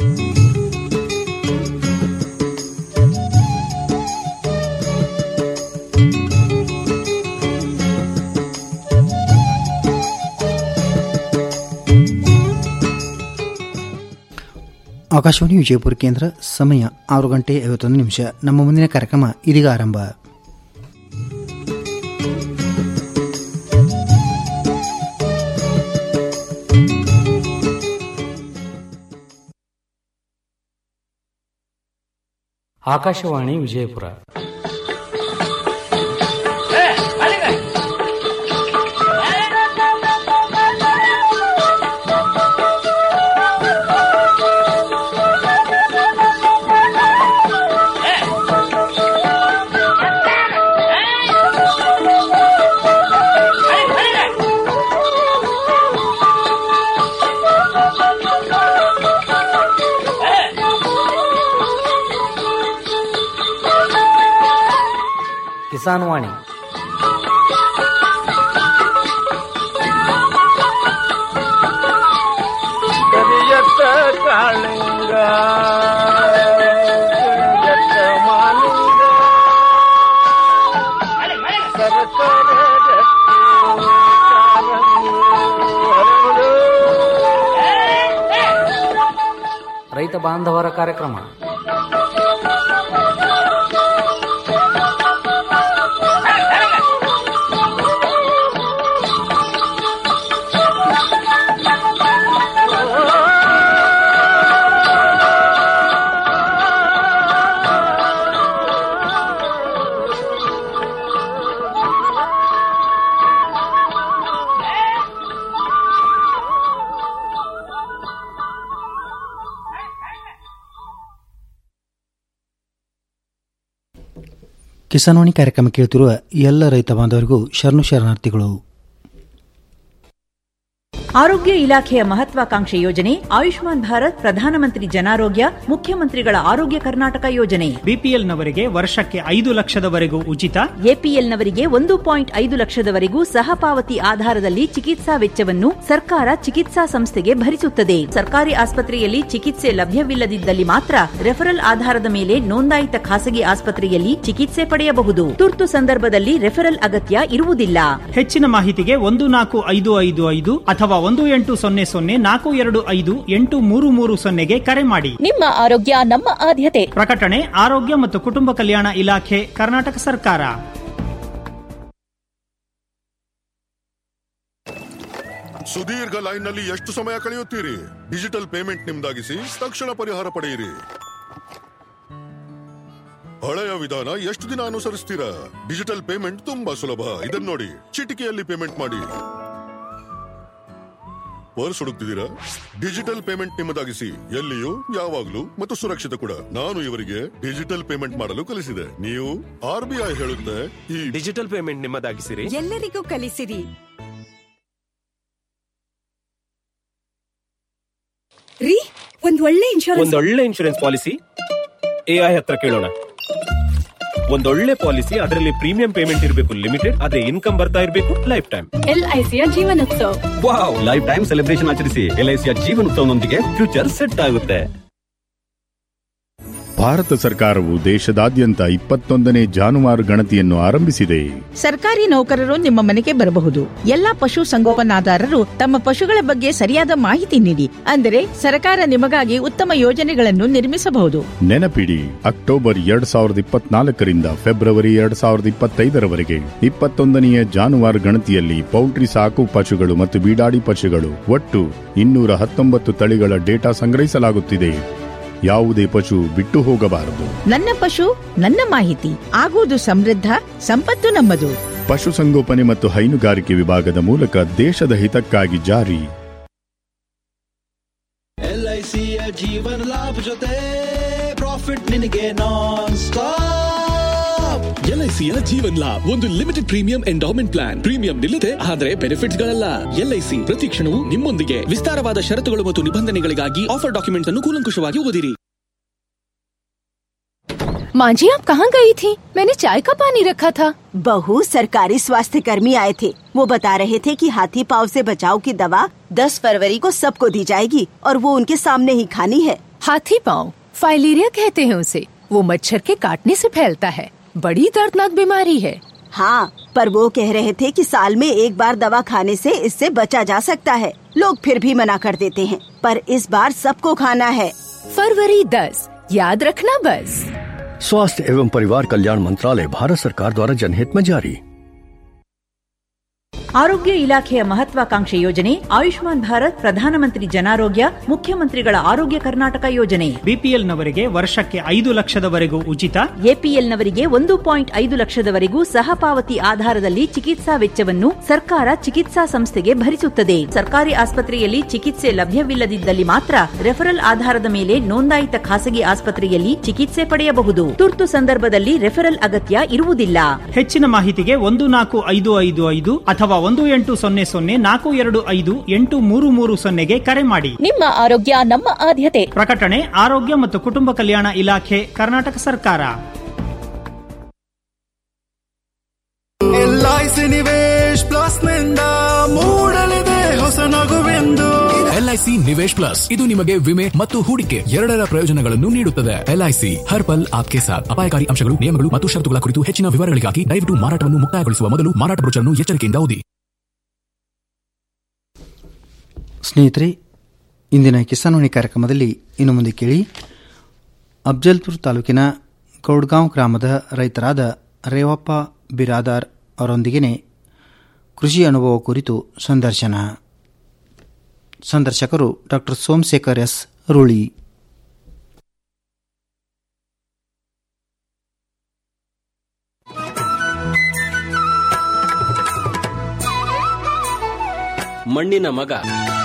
ಆಕಾಶವಾಣಿ ವಿಜಯಪುರ ಕೇಂದ್ರ ಸಮಯ ಆರು ಗಂಟೆ ಐವತ್ತೊಂದು ನಿಮಿಷ ನಮ್ಮ ಮುಂದಿನ ಕಾರ್ಯಕ್ರಮ ಇದೀಗ ಆರಂಭ ಆಕಾಶವಾಣಿ ವಿಜಯಪುರ ಕಿಸಾನ್ ವಾಣಿ ಕರಿಯತ್ತ ಕಾಳಿಂಗ ಕರಿಯತ್ತ ಮಾಲಿಂಗ ಸರಸರ ರಟ್ಟಿ ಕಾರಂಗಿ ಹರಡು. ರೈತ ಬಾಂಧವರ ಕಾರ್ಯಕ್ರಮ ಕಿಸಾನ್ವಾಣಿ ಕಾರ್ಯಕ್ರಮ ಕೇಳುತ್ತಿರುವ ಎಲ್ಲ ರೈತ ಬಾಂಧವರಿಗೂ ಶರಣು ಶರಣಾರ್ಥಿಗಳು ಆರೋಗ್ಯ ಇಲಾಖೆಯ ಮಹತ್ವಾಕಾಂಕ್ಷೆ ಯೋಜನೆ ಆಯುಷ್ಮಾನ್ ಭಾರತ್ ಪ್ರಧಾನಮಂತ್ರಿ ಜನಾರೋಗ್ಯ ಮುಖ್ಯಮಂತ್ರಿಗಳ ಆರೋಗ್ಯ ಕರ್ನಾಟಕ ಯೋಜನೆ ಬಿಪಿಎಲ್ನವರಿಗೆ ವರ್ಷಕ್ಕೆ ಐದು ಲಕ್ಷದವರೆಗೂ ಉಚಿತ ಎಪಿಎಲ್ನವರಿಗೆ ಒಂದು ಪಾಯಿಂಟ್ ಐದು ಲಕ್ಷದವರೆಗೂ ಸಹಪಾವತಿ ಆಧಾರದಲ್ಲಿ ಚಿಕಿತ್ಸಾ ವೆಚ್ಚವನ್ನು ಸರ್ಕಾರ ಚಿಕಿತ್ಸಾ ಸಂಸ್ಥೆಗೆ ಭರಿಸುತ್ತದೆ ಸರ್ಕಾರಿ ಆಸ್ಪತ್ರೆಯಲ್ಲಿ ಚಿಕಿತ್ಸೆ ಲಭ್ಯವಿಲ್ಲದಿದ್ದಲ್ಲಿ ಮಾತ್ರ ರೆಫರಲ್ ಆಧಾರದ ಮೇಲೆ ನೋಂದಾಯಿತ ಖಾಸಗಿ ಆಸ್ಪತ್ರೆಯಲ್ಲಿ ಚಿಕಿತ್ಸೆ ಪಡೆಯಬಹುದು ತುರ್ತು ಸಂದರ್ಭದಲ್ಲಿ ರೆಫರಲ್ ಅಗತ್ಯ ಇರುವುದಿಲ್ಲ ಹೆಚ್ಚಿನ ಮಾಹಿತಿಗೆ ಒಂದು ನಾಲ್ಕು ಐದು ಐದು ಐದು ಅಥವಾ ಒಂದು ಎಂಟು ಸೊನ್ನೆ ಸೊನ್ನೆ ನಾಲ್ಕು ಎರಡು ಐದು ಎಂಟು ಮೂರು ಮೂರು ಸೊನ್ನೆಗೆ ಕರೆ ಮಾಡಿ ನಿಮ್ಮ ಆರೋಗ್ಯ ನಮ್ಮ ಆದ್ಯತೆ ಪ್ರಕಟಣೆ ಆರೋಗ್ಯ ಮತ್ತು ಕುಟುಂಬ ಕಲ್ಯಾಣ ಇಲಾಖೆ ಕರ್ನಾಟಕ ಸರ್ಕಾರ ಸುದೀರ್ಘ ಲೈನ್ನಲ್ಲಿ ಎಷ್ಟು ಸಮಯ ಕಳೆಯುತ್ತೀರಿ ಡಿಜಿಟಲ್ ಪೇಮೆಂಟ್ ನಿಮ್ದಾಗಿಸಿ ತಕ್ಷಣ ಪರಿಹಾರ ಪಡೆಯಿರಿ ಹಳೆಯ ವಿಧಾನ ಎಷ್ಟು ದಿನ ಅನುಸರಿಸ್ತೀರಾ ಡಿಜಿಟಲ್ ಪೇಮೆಂಟ್ ತುಂಬಾ ಸುಲಭ ಇದನ್ನ ನೋಡಿ ಚಿಟಿಕೆಯಲ್ಲಿ ಪೇಮೆಂಟ್ ಮಾಡಿ ಪರ್ಸ್ ಹುಡುಕ್ತಿದ್ದೀರಾ ಡಿಜಿಟಲ್ ಪೇಮೆಂಟ್ ನಿಮ್ಮದಾಗಿಸಿ ಎಲ್ಲಿಯೂ ಯಾವಾಗ್ಲೂ ಮತ್ತು ಸುರಕ್ಷಿತ ಕೂಡ ನಾನು ಇವರಿಗೆ ಡಿಜಿಟಲ್ ಪೇಮೆಂಟ್ ಮಾಡಲು ಕಲಿಸಿದೆ ನೀವು ಆರ್ ಬಿ ಐ ಹೇಳುತ್ತೆ ಈ ಡಿಜಿಟಲ್ ಪೇಮೆಂಟ್ ನಿಮ್ಮದಾಗಿಸಿರಿ ಎಲ್ಲರಿಗೂ ಕಲಿಸಿರಿ ರೀ ಒಂದ್ ಒಳ್ಳೆ ಇನ್ಶೂರೆನ್ಸ್ ಒಂದೊಳ್ಳೆ ಇನ್ಶೂರೆನ್ಸ್ ಪಾಲಿಸಿ ಎಐ ಹತ್ರ ಕೇಳೋಣ ಒಂದೊಳ್ಳೆ ಪಾಲಿಸಿ ಅದರಲ್ಲಿ ಪ್ರೀಮಿಯಂ ಪೇಮೆಂಟ್ ಇರಬೇಕು ಲಿಮಿಟೆಡ್ ಆದ್ರೆ ಇನ್ಕಮ್ ಬರ್ತಾ ಇರಬೇಕು ಲೈಫ್ ಟೈಮ್ ಎಲ್ಐಸಿಯ Jeevan Utsav wow life time celebration ಆಚರಿಸಿ ಎಲ್ಐಸಿಯ ಜೀವನೋತ್ಸವನೊಂದಿಗೆ ಫ್ಯೂಚರ್ ಸೆಟ್ ಆಗುತ್ತೆ ಭಾರತ ಸರ್ಕಾರವು ದೇಶದಾದ್ಯಂತ ಇಪ್ಪತ್ತೊಂದನೇ ಜಾನುವಾರು ಗಣತಿಯನ್ನು ಆರಂಭಿಸಿದೆ ಸರ್ಕಾರಿ ನೌಕರರು ನಿಮ್ಮ ಮನೆಗೆ ಬರಬಹುದು ಎಲ್ಲಾ ಪಶು ಸಂಗೋಪನಾದಾರರು ತಮ್ಮ ಪಶುಗಳ ಬಗ್ಗೆ ಸರಿಯಾದ ಮಾಹಿತಿ ನೀಡಿ ಅಂದರೆ ಸರ್ಕಾರ ನಿಮಗಾಗಿ ಉತ್ತಮ ಯೋಜನೆಗಳನ್ನು ನಿರ್ಮಿಸಬಹುದು ನೆನಪಿಡಿ ಅಕ್ಟೋಬರ್ ಎರಡ್ ಸಾವಿರದ ಇಪ್ಪತ್ನಾಲ್ಕರಿಂದ ಫೆಬ್ರವರಿ ಎರಡ್ ಸಾವಿರದ ಇಪ್ಪತ್ತೈದರವರೆಗೆ ಇಪ್ಪತ್ತೊಂದನೆಯ ಜಾನುವಾರು ಗಣತಿಯಲ್ಲಿ ಪೌಲ್ಟ್ರಿ ಸಾಕು ಪಶುಗಳು ಮತ್ತು ಬೀಡಾಡಿ ಪಶುಗಳು ಒಟ್ಟು ಇನ್ನೂರ ಹತ್ತೊಂಬತ್ತು ತಳಿಗಳ ಡೇಟಾ ಸಂಗ್ರಹಿಸಲಾಗುತ್ತಿದೆ ಯಾವುದೇ ಪಶು ಬಿಟ್ಟು ಹೋಗಬಾರದು ನನ್ನ ಪಶು ನನ್ನ ಮಾಹಿತಿ ಆಗುವುದು ಸಮೃದ್ಧ ಸಂಪತ್ತು ನಮ್ಮದು ಪಶುಸಂಗೋಪನೆ ಮತ್ತು ಹೈನುಗಾರಿಕೆ ವಿಭಾಗದ ಮೂಲಕ ದೇಶದ ಹಿತಕ್ಕಾಗಿ ಜಾರಿ ಎಲ್ಐಸಿಯ ಜೀವನ ಲಾಭ ಜೊತೆ ಪ್ರಾಫಿಟ್ ನಿನಗೆ ನಾನ್ ಸ್ಟಾಪ್ ಎಲ್ಐಸಿಯ ಜೀವನ್ ಲಾಭ್ ಒಂದು limited premium endowment plan premium ನಿಲ್ಲದೆ ಆದರೆ ಬೆನಿಫಿಟ್ಸ್ ಗಳಲ್ಲ ಎಲ್ಐಸಿ ಪ್ರತಿ ಕ್ಷಣವೂ ನಿಮ್ಮೊಂದಿಗೆ ವಿಸ್ತಾರವಾದ ಷರತ್ತುಗಳು ಮತ್ತು ನಿಬಂಧನೆಗಳಿಗಾಗಿ ಆಫರ್ ಡಾಕ್ಯುಮೆಂಟ್ಸ್ ಅನ್ನು ಕೂಲಂಕುಷವಾಗಿ ಓದಿರಿ माँ जी आप कहाँ गई थी मैंने चाय का पानी रखा था बहू सरकारी स्वास्थ्य कर्मी आए थे वो बता रहे थे कि हाथी पाव से बचाव की दवा 10 फरवरी को सबको दी जाएगी और वो उनके सामने ही खानी है हाथी पांव फाइलेरिया कहते हैं उसे वो मच्छर के काटने से फैलता है बड़ी दर्दनाक बीमारी है हाँ पर वो कह रहे थे कि साल में एक बार दवा खाने से इससे बचा जा सकता है लोग फिर भी मना कर देते हैं पर इस बार सबको खाना है फरवरी दस याद रखना बस स्वास्थ्य एवं परिवार कल्याण मंत्रालय भारत सरकार द्वारा जनहित में जारी ಆರೋಗ್ಯ ಇಲಾಖೆಯ ಮಹತ್ವಾಕಾಂಕ್ಷೆ ಯೋಜನೆ ಆಯುಷ್ಮಾನ್ ಭಾರತ್ ಪ್ರಧಾನಮಂತ್ರಿ ಜನಾರೋಗ್ಯ ಮುಖ್ಯಮಂತ್ರಿಗಳ ಆರೋಗ್ಯ ಕರ್ನಾಟಕ ಯೋಜನೆ ಬಿಪಿಎಲ್ನವರಿಗೆ ವರ್ಷಕ್ಕೆ ಐದು ಲಕ್ಷದವರೆಗೂ ಉಚಿತ ಎಪಿಎಲ್ನವರಿಗೆ ಒಂದು ಪಾಯಿಂಟ್ ಐದು ಲಕ್ಷದವರೆಗೂ ಸಹಪಾವತಿ ಆಧಾರದಲ್ಲಿ ಚಿಕಿತ್ಸಾ ವೆಚ್ಚವನ್ನು ಸರ್ಕಾರ ಚಿಕಿತ್ಸಾ ಸಂಸ್ಥೆಗೆ ಭರಿಸುತ್ತದೆ ಸರ್ಕಾರಿ ಆಸ್ಪತ್ರೆಯಲ್ಲಿ ಚಿಕಿತ್ಸೆ ಲಭ್ಯವಿಲ್ಲದಿದ್ದಲ್ಲಿ ಮಾತ್ರ ರೆಫರಲ್ ಆಧಾರದ ಮೇಲೆ ನೋಂದಾಯಿತ ಖಾಸಗಿ ಆಸ್ಪತ್ರೆಯಲ್ಲಿ ಚಿಕಿತ್ಸೆ ಪಡೆಯಬಹುದು ತುರ್ತು ಸಂದರ್ಭದಲ್ಲಿ ರೆಫರಲ್ ಅಗತ್ಯ ಇರುವುದಿಲ್ಲ ಹೆಚ್ಚಿನ ಮಾಹಿತಿಗೆ ಒಂದು ನಾಲ್ಕು ಐದು ಐದು ಐದು ಅಥವಾ ಒಂದು ಎಂಟು ಸೊನ್ನೆ ಸೊನ್ನೆ ನಾಲ್ಕು ಎರಡು ಐದು ಎಂಟು ಮೂರು ಮೂರು ಸೊನ್ನೆಗೆ ಕರೆ ಮಾಡಿ ನಿಮ್ಮ ಆರೋಗ್ಯ ನಮ್ಮ ಆದ್ಯತೆ ಪ್ರಕಟಣೆ ಆರೋಗ್ಯ ಮತ್ತು ಕುಟುಂಬ ಕಲ್ಯಾಣ ಇಲಾಖೆ ಕರ್ನಾಟಕ ಸರ್ಕಾರ ಎಲ್ಐಸಿ ನಿವೇಶ್ ಪ್ಲಸ್ ನಿಂದ ಮೂಡಲಿದೆ ಹೊಸ ನಗುವೆಂದು ಎಲ್ಐಸಿ ನಿವೇಶ್ ಪ್ಲಸ್ ಇದು ನಿಮಗೆ ವಿಮೆ ಮತ್ತು ಹೂಡಿಕೆ ಎರಡರ ಪ್ರಯೋಜನಗಳನ್ನು ನೀಡುತ್ತದೆ ಎಲ್ಐಸಿ ಹರ್ ಪಲ್ ಆಪ್ಕೆ ಸಾಥ್ ಅಪಾಯಕಾರಿ ಅಂಶಗಳು ನಿಯಮಗಳು ಮತ್ತು ಷರತ್ತುಗಳ ಕುರಿತು ಹೆಚ್ಚಿನ ವಿವರಗಳಿಗಾಗಿ ದಯವಿಟ್ಟು ಮಾರಾಟವನ್ನು ಮುಕ್ತಾಯಗೊಳಿಸುವ ಮೊದಲು ಮಾರಾಟ ಬ್ರೋಚರ್ನ್ನು ಎಚ್ಚರಿಕೆಯಿಂದ ಓದಿ ಸ್ನೇಹಿತರೆ ಇಂದಿನ ಕಿಸಾನ್ವಾಣಿ ಕಾರ್ಯಕ್ರಮದಲ್ಲಿ ಇನ್ನು ಮುಂದೆ ಕೇಳಿ ಅಫ್ಜಲ್ಪುರ್ ತಾಲೂಕಿನ ಗೌಡ್ಗಾಂವ್ ಗ್ರಾಮದ ರೈತರಾದ ರೇವಪ್ಪ ಬಿರಾದಾರ್ ಅವರೊಂದಿಗೆ ಕೃಷಿ ಅನುಭವ ಕುರಿತು ಸಂದರ್ಶನ ಸಂದರ್ಶಕರು ಡಾಕ್ಟರ್ ಸೋಮಶೇಖರ್ ಎಸ್ ರೂಳಿ ಮಣ್ಣಿನ ಮಗ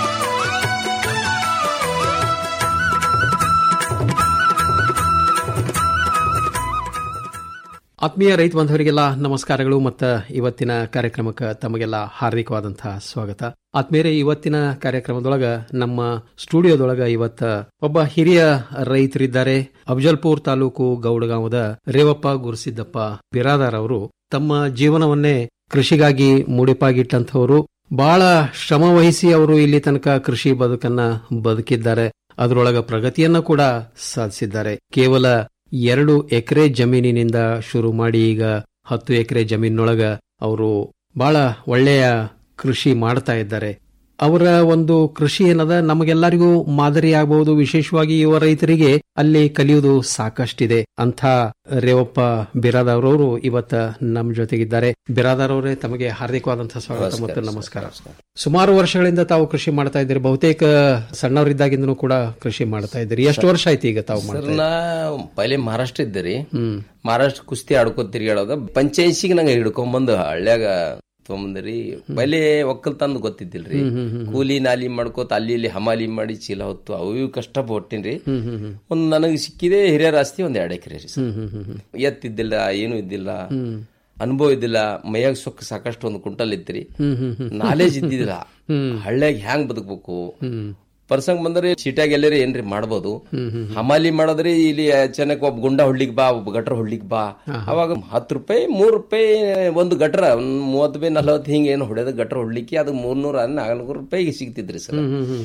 ಆತ್ಮೀಯ ರೈತ ಬಾಂಧವರಿಗೆಲ್ಲ ನಮಸ್ಕಾರಗಳು ಮತ್ತು ಇವತ್ತಿನ ಕಾರ್ಯಕ್ರಮಕ್ಕೆ ತಮಗೆಲ್ಲ ಹಾರ್ದಿಕವಾದಂತಹ ಸ್ವಾಗತ ಆತ್ಮೀಯರೇ ಇವತ್ತಿನ ಕಾರ್ಯಕ್ರಮದೊಳಗ ನಮ್ಮ ಸ್ಟುಡಿಯೋದೊಳಗ ಇವತ್ತ ಒಬ್ಬ ಹಿರಿಯ ರೈತರಿದ್ದಾರೆ ಅಫಜಲ್ಪುರ್ ತಾಲೂಕು ಗೌಡಗಾಂವದ ರೇವಪ್ಪ ಗುರುಸಿದ್ದಪ್ಪ ಬಿರಾದಾರ್ ಅವರು ತಮ್ಮ ಜೀವನವನ್ನೇ ಕೃಷಿಗಾಗಿ ಮುಡಿಪಾಗಿಟ್ಟಂಥವರು ಬಹಳ ಶ್ರಮ ವಹಿಸಿ ಅವರು ಇಲ್ಲಿ ತನಕ ಕೃಷಿ ಬದುಕನ್ನ ಬದುಕಿದ್ದಾರೆ ಅದರೊಳಗ ಪ್ರಗತಿಯನ್ನ ಕೂಡ ಸಾಧಿಸಿದ್ದಾರೆ ಕೇವಲ ಎರಡು ಎಕರೆ ಜಮೀನಿನಿಂದ ಶುರು ಮಾಡಿ ಈಗ ಹತ್ತು ಎಕರೆ ಜಮೀನೊಳಗ ಅವರು ಬಹಳ ಒಳ್ಳೆಯ ಕೃಷಿ ಮಾಡ್ತಾ ಇದ್ದಾರೆ ಅವರ ಒಂದು ಕೃಷಿ ಏನದ ನಮಗೆಲ್ಲರಿಗೂ ಮಾದರಿ ಆಗಬಹುದು ವಿಶೇಷವಾಗಿ ಯುವ ರೈತರಿಗೆ ಅಲ್ಲಿ ಕಲಿಯುವುದು ಸಾಕಷ್ಟಿದೆ ಅಂತ ರೇವಪ್ಪ ಬಿರಾದಾರ್ ಅವರು ಇವತ್ತ ನಮ್ಮ ಜೊತೆಗಿದ್ದಾರೆ ಬಿರಾದಾರ್ ಅವರೇ ತಮಗೆ ಹಾರ್ದಿಕವಾದಂತಹ ಸ್ವಾಗತ ಮತ್ತು ನಮಸ್ಕಾರ ಸುಮಾರು ವರ್ಷಗಳಿಂದ ತಾವು ಕೃಷಿ ಮಾಡ್ತಾ ಇದ್ದೀರಿ ಬಹುತೇಕ ಸಣ್ಣವರಿದ್ದಾಗಿಂದನೂ ಕೂಡ ಕೃಷಿ ಮಾಡ್ತಾ ಇದ್ದೀರಿ ಎಷ್ಟು ವರ್ಷ ಆಯ್ತು ಈಗ ತಾವು ಮಾಡ್ತಾ ಸರ್ ನಾ ಪೈಲೆ ಮಹಾರಾಷ್ಟ್ರ ಇದ್ದೆ ರೀ ಮಹಾರಾಷ್ಟ್ರ ಕುಸ್ತಿ ಆಡ್ಕೋತ ತಿರ್ಗಾಡೋದ ಪಂಚಾಯಸಿಗೆ ನಂಗೆ ಹಿಡ್ಕೊಂಬಂದು ಹಳ್ಳ್ಯಾಗ ತೊಗೊಂಬಂದ್ರಿ ಪೈಲೆ ಒಕ್ಕಲ್ತಂದು ಗೊತ್ತಿದ್ದಿಲ್ರಿ ಕೂಲಿ ನಾಲಿ ಮಾಡ್ಕೋತ ಅಲ್ಲಿ ಇಲ್ಲಿ ಹಮಾಲಿ ಮಾಡಿ ಚೀಲ ಹೊತ್ತು ಅವು ಇವು ಕಷ್ಟ ಪಟ್ಟಿನ್ರಿ ಒಂದ್ ನನಗೆ ಸಿಕ್ಕಿದೆ ಹಿರಿಯರ ಆಸ್ತಿ ಒಂದ್ ಎರಡು ಎಕರೆ ರೀ ಸರ್. ಎತ್ತಿದ್ದಿಲ್ಲ ಏನು ಇದ್ದಿಲ್ಲ ಅನುಭವ ಇದ್ದಿಲ್ಲ ಮೈಯಾಗ ಸೊಕ್ಕ ಸಾಕಷ್ಟು ಒಂದು ಕುಂಟಲ್ ಇತ್ರಿ ನಾಲೇಜ್ ಇದ್ದಿದ್ದಿಲ್ಲ ಹಳ್ಳ್ಯಾಗ ಹ್ಯಾಂಗ್ ಬದುಕ್ಬೇಕು ಪರ್ಸಂಗ್ ಬಂದ್ರೆ ಚೀಟ್ಯಾಗ ಎಲ್ಲರಿ ಏನ್ರಿ ಮಾಡ್ಬೋದು ಹಮಾಲಿ ಮಾಡೋದ್ರಿ ಇಲ್ಲಿ ಚೆನ್ನಕ್ ಒಬ್ಬ ಗುಂಡ ಹೊಡ್ಲಿಕ್ ಬಾ ಒಬ್ಬ ಗಟ್ರ ಹೊಡ್ಲಿಕ್ ಬಾ ಅವಾಗ ಹತ್ತು ರೂಪಾಯಿ ಮೂರ್ ರೂಪಾಯಿ ಒಂದು ಗಟ್ರ ಒಂದ್ ಮೂವತ್ತು ರೂಪಾಯಿ ನಲವತ್ತು ಹಿಂಗ ಏನು ಹೊಡೆದ ಗಟ್ರ ಹೊಡ್ಲಿಕ್ಕೆ ಅದು ಮೂರ್ನೂರ ನಾಲ್ಕುನೂರು ರೂಪಾಯಿಗೆ ಸಿಗ್ತಿದ್ರಿ ಸರ್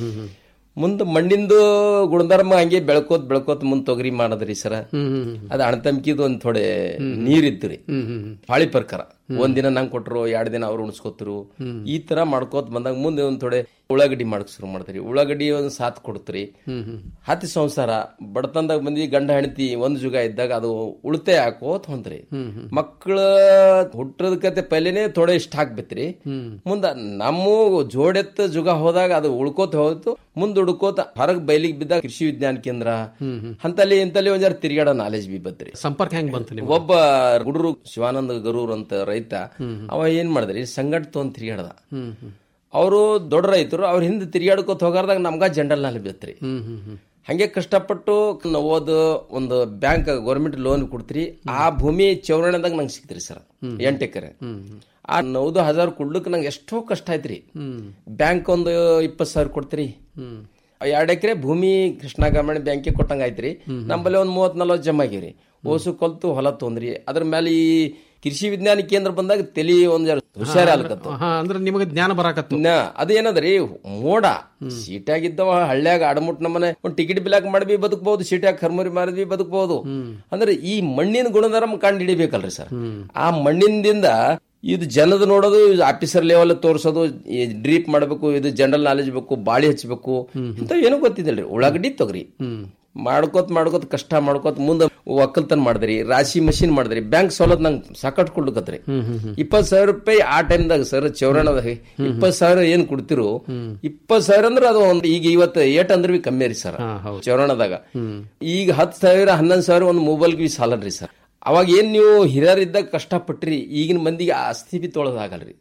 ಮುಂದೆ ಮಣ್ಣಿಂದು ಗುಣಧರ್ಮ ಹಂಗೆ ಬೆಳ್ಕೋತ್ ಬೆಳ್ಕೋತ್ ಮುಂದ್ ತೊಗರಿ ಮಾಡದ್ರಿ ಸರ ಅದ ಅಣತಂಕಿದು ಒಂದ್ ಥೋಡೆ ನೀರಿತ್ತು ರೀ ಪಾಳಿ ಪ್ರಕಾರ ಒಂದ್ ದಿನ ನಂಗೆ ಕೊಟ್ರು ಎರಡ್ ದಿನ ಅವ್ರು ಉಣಿಸ್ಕೊತ್ರು ಈ ತರ ಮಾಡ್ಕೋತ ಬಂದಾಗ ಮುಂದೆ ಒಂದ್ ಥೋಡೆ ಉಳ್ಳಾಗಡ್ಡಿ ಮಾಡಕ್ ಶುರು ಮಾಡ್ತೀರಿ ಉಳ್ಳಾಗಡ್ಡಿ ಒಂದ್ ಸಾತ್ ಕೊಡ್ತ್ರಿ ಹತ್ತಿ ಸಂಸಾರ ಬಡತನದಾಗ ಬಂದಿ ಗಂಡ ಹೆಂಡತಿ ಒಂದ್ ಜುಗ ಇದ್ದಾಗ ಅದು ಉಳಿತಾಯ ಹಾಕೋತ್ ಹೊಂತ್ರಿ ಮಕ್ಕಳ ಹುಟ್ಟದ ಕತೆ ಪೈಲೇನೆ ಥೋಡೆ ಇಷ್ಟ ಹಾಕ್ಬೇಕ್ರಿ ಮುಂದ ನಮ್ಮ ಜೋಡೆತ್ತ ಜುಗ ಹೋದಾಗ ಅದು ಉಳ್ಕೋತ ಹೋಯ್ತು ಮುಂದ್ ಹುಡ್ಕೋತ ಹೊರಗ್ ಬೈಲಿಗೆ ಬಿದ್ದಾಗ ಕೃಷಿ ವಿಜ್ಞಾನ ಕೇಂದ್ರ ಅಂತಲ್ಲಿ ಇಂತಲ್ಲಿ ಒಂದ್ ಜರ ತಿರ್ಗಾಡೋ ನಾಲೆಜ್ ಬಿ ಬತ್ರಿ ಸಂಪರ್ಕ ಹೆಂಗ್ ಬಂತು ನಿಮ್ಗೆ? ಒಬ್ಬ ಹುಡುಗರು ಶಿವಾನಂದ ಗರೂರ್ ಅಂತ ರೈತ ಅವ ಏನ್ ಮಾಡಿದ್ರಿ ಸಂಗಟ್ ತೊಗೊಂಡ್ ತಿರ್ಗಾಡ್ದ ಅವರು ದೊಡ್ಡ ರೈತರು ಅವ್ರ ಹಿಂದೆ ತಿರ್ಗಾಡ್ಕೋತ ಹೋಗಾರ್ದಾಗ ನಮ್ಗ ಜನರಲ್ ನಾಲೆಜ್ ಬತ್ರಿ ಹಂಗೆ ಕಷ್ಟಪಟ್ಟು ಓದು ಒಂದು ಬ್ಯಾಂಕ್ ಗೌರ್ಮೆಂಟ್ ಲೋನ್ ಕೊಡ್ತೀರಿ ಆ ಭೂಮಿ ಚೌರಣದಾಗ ನಂಗೆ ಸಿಕ್ತ್ರಿ ಸರ್ ಎಂಟು ಎಕರೆ ಆ ನೌದು ಹಜಾರ್ ಕೊಡ್ಲಿಕ್ಕೆ ನಂಗೆ ಎಷ್ಟೋ ಕಷ್ಟ ಆಯ್ತ್ರಿ ಬ್ಯಾಂಕ್ ಒಂದು ಇಪ್ಪತ್ತು ಸಾವಿರ ಕೊಡ್ತೀರಿ ಎರಡ್ ಎಕರೆ ಭೂಮಿ ಕೃಷ್ಣ ಗ್ರಾಮೀಣ ಬ್ಯಾಂಕಿಗೆ ಕೊಟ್ಟಂಗ ಆಯ್ತ್ರಿ ನಮ್ಮಲ್ಲಿ ಒಂದ್ ಮೂವತ್ ನಲ್ವತ್ತು ಜಮಾ ಆಗಿರಿ ಓಸು ಕೊಲ್ತು ಹೊಲ ತೊಂದ್ರಿ ಅದ್ರ ಮೇಲೆ ಈ ಕೃಷಿ ವಿಜ್ಞಾನ ಕೇಂದ್ರ ಬಂದಾಗ ತಲಿ ಒಂದ್ ಜರ ಹುಷಾರ ಆಲ್ಕತ್ತು ಹಾ ಅಂದ್ರೆ ನಿಮಗೆ ಜ್ಞಾನ ಬರಾಕತ್ತು ಅದೇನದ್ರಿ ಮೋಡ ಸೀಟಾಗಿದ್ದವ ಹಳ್ಳ್ಯಾಗ ಅಡಮುಟ್ ನಮ್ಮನೆ ಒಂದ್ ಟಿಕೆಟ್ ಬಿಲಾಕ್ ಮಾಡ್ಬಿ ಬದುಕಬಹುದು ಸೀಟ್ಯಾಗ ಕರ್ಮರಿ ಮಾರಿದ್ವಿ ಬದುಕಬಹುದು ಅಂದ್ರೆ ಈ ಮಣ್ಣಿನ ಗುಣಧರ್ಮ ಕಂಡು ಹಿಡಿಬೇಕಲ್ರಿ ಸರ್ ಆ ಮಣ್ಣಿನಿಂದ ಇದು ಜನದ ನೋಡೋದು ಆಫೀಸರ್ ಲೆವೆಲ್ ತೋರಿಸೋದು ಡ್ರೀಪ್ ಮಾಡಬೇಕು ಇದು ಜನರಲ್ ನಾಲೆಜ್ ಬೇಕು ಬಾಳಿ ಹಚ್ಚಬೇಕು ಇಂತ ಏನೂ ಗೊತ್ತಿದ್ದಿಲ್ರಿ ಉಳ್ಳಾಗಡ್ಡಿ ತೊಗರಿ ಮಾಡ್ಕೋತ್ ಮಾಡ್ಕೋತ್ ಕಷ್ಟ ಮಾಡ್ಕೋತ್ ಮುಂದೆ ಒಕ್ಕಲ್ತನ ಮಾಡಿದ್ರಿ ರಾಶಿ ಮಷಿನ್ ಮಾಡಿದ್ರಿ ಬ್ಯಾಂಕ್ ಸವಲತ್ ನಂಗೆ ಸಾಕಷ್ಟು ಕೊಡ್ಲಕತ್ರಿ ಇಪ್ಪತ್ ಸಾವಿರ ರೂಪಾಯಿ ಆ ಟೈಮ್ದಾಗ ಸರ್ ಚೌರಣದಾಗ ಇಪ್ಪತ್ ಸಾವಿರ ಏನ್ ಕೊಡ್ತಿರೋ ಇಪ್ಪತ್ ಸಾವಿರ ಅಂದ್ರೆ ಅದು ಒಂದು ಈಗ ಇವತ್ತು ಏಟ್ ಅಂದ್ರೆ ಬಿ ಕಮ್ಮಿ ರೀ ಸರ್ ಚೌರಣದಾಗ ಈಗ ಹತ್ತು ಸಾವಿರ ಹನ್ನೊಂದು ಸಾವಿರ ಒಂದು ಮೊಬೈಲ್ಗೆ ಸಾಲನ್ರಿ ಸರ್ ಅವಾಗ ಏನ್ ನೀವು ಹಿರಿಯರಿದ್ದಾಗ ಕಷ್ಟಪಟ್ರಿ ಈಗಿನ ಮಂದಿಗೆ ಆ ಸ್ಥಿತಿ ತೊಳದಾಗಲ್ರಿ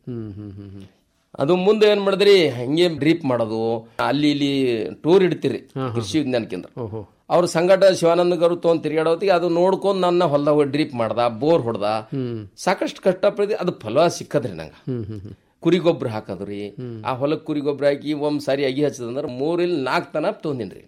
ಅದು ಮುಂದೆ ಏನ್ ಮಾಡಿದ್ರಿ ಹಂಗೆ ಡ್ರೀಪ್ ಮಾಡೋದು ಅಲ್ಲಿ ಇಲ್ಲಿ ಟೂರ್ ಇಡ್ತೀರಿ ಕೃಷಿ ವಿಜ್ಞಾನ ಕೇಂದ್ರ ಅವ್ರ ಸಂಘಟ ಶಿವಾನಂದ ಗರು ತೊಗೊಂಡ್ ತಿರ್ಗಾಡೋತಿಗೆ ಅದು ನೋಡ್ಕೊಂಡ್ ನನ್ನ ಹೊಲದಾಗ ಡ್ರೀಪ್ ಮಾಡ್ದ ಬೋರ್ ಹೊಡ್ದ ಸಾಕಷ್ಟು ಕಷ್ಟಪಡಿದ್ರಿ ಅದು ಫಲ ಸಿಕ್ಕದ್ರಿ ನಂಗ ಕುರಿ ಗೊಬ್ಬರ ಹಾಕದ್ರಿ ಆ ಹೊಲಕ್ ಕುರಿ ಗೊಬ್ಬರ ಹಾಕಿ ಒಂದ್ ಸಾರಿ ಅಗಿ ಹಚ್ಚದಂದ್ರ ಮೂರಿಲ್ ನಾಲ್ಕು ತನ ತೊಗೊಂದಿನ್ರಿ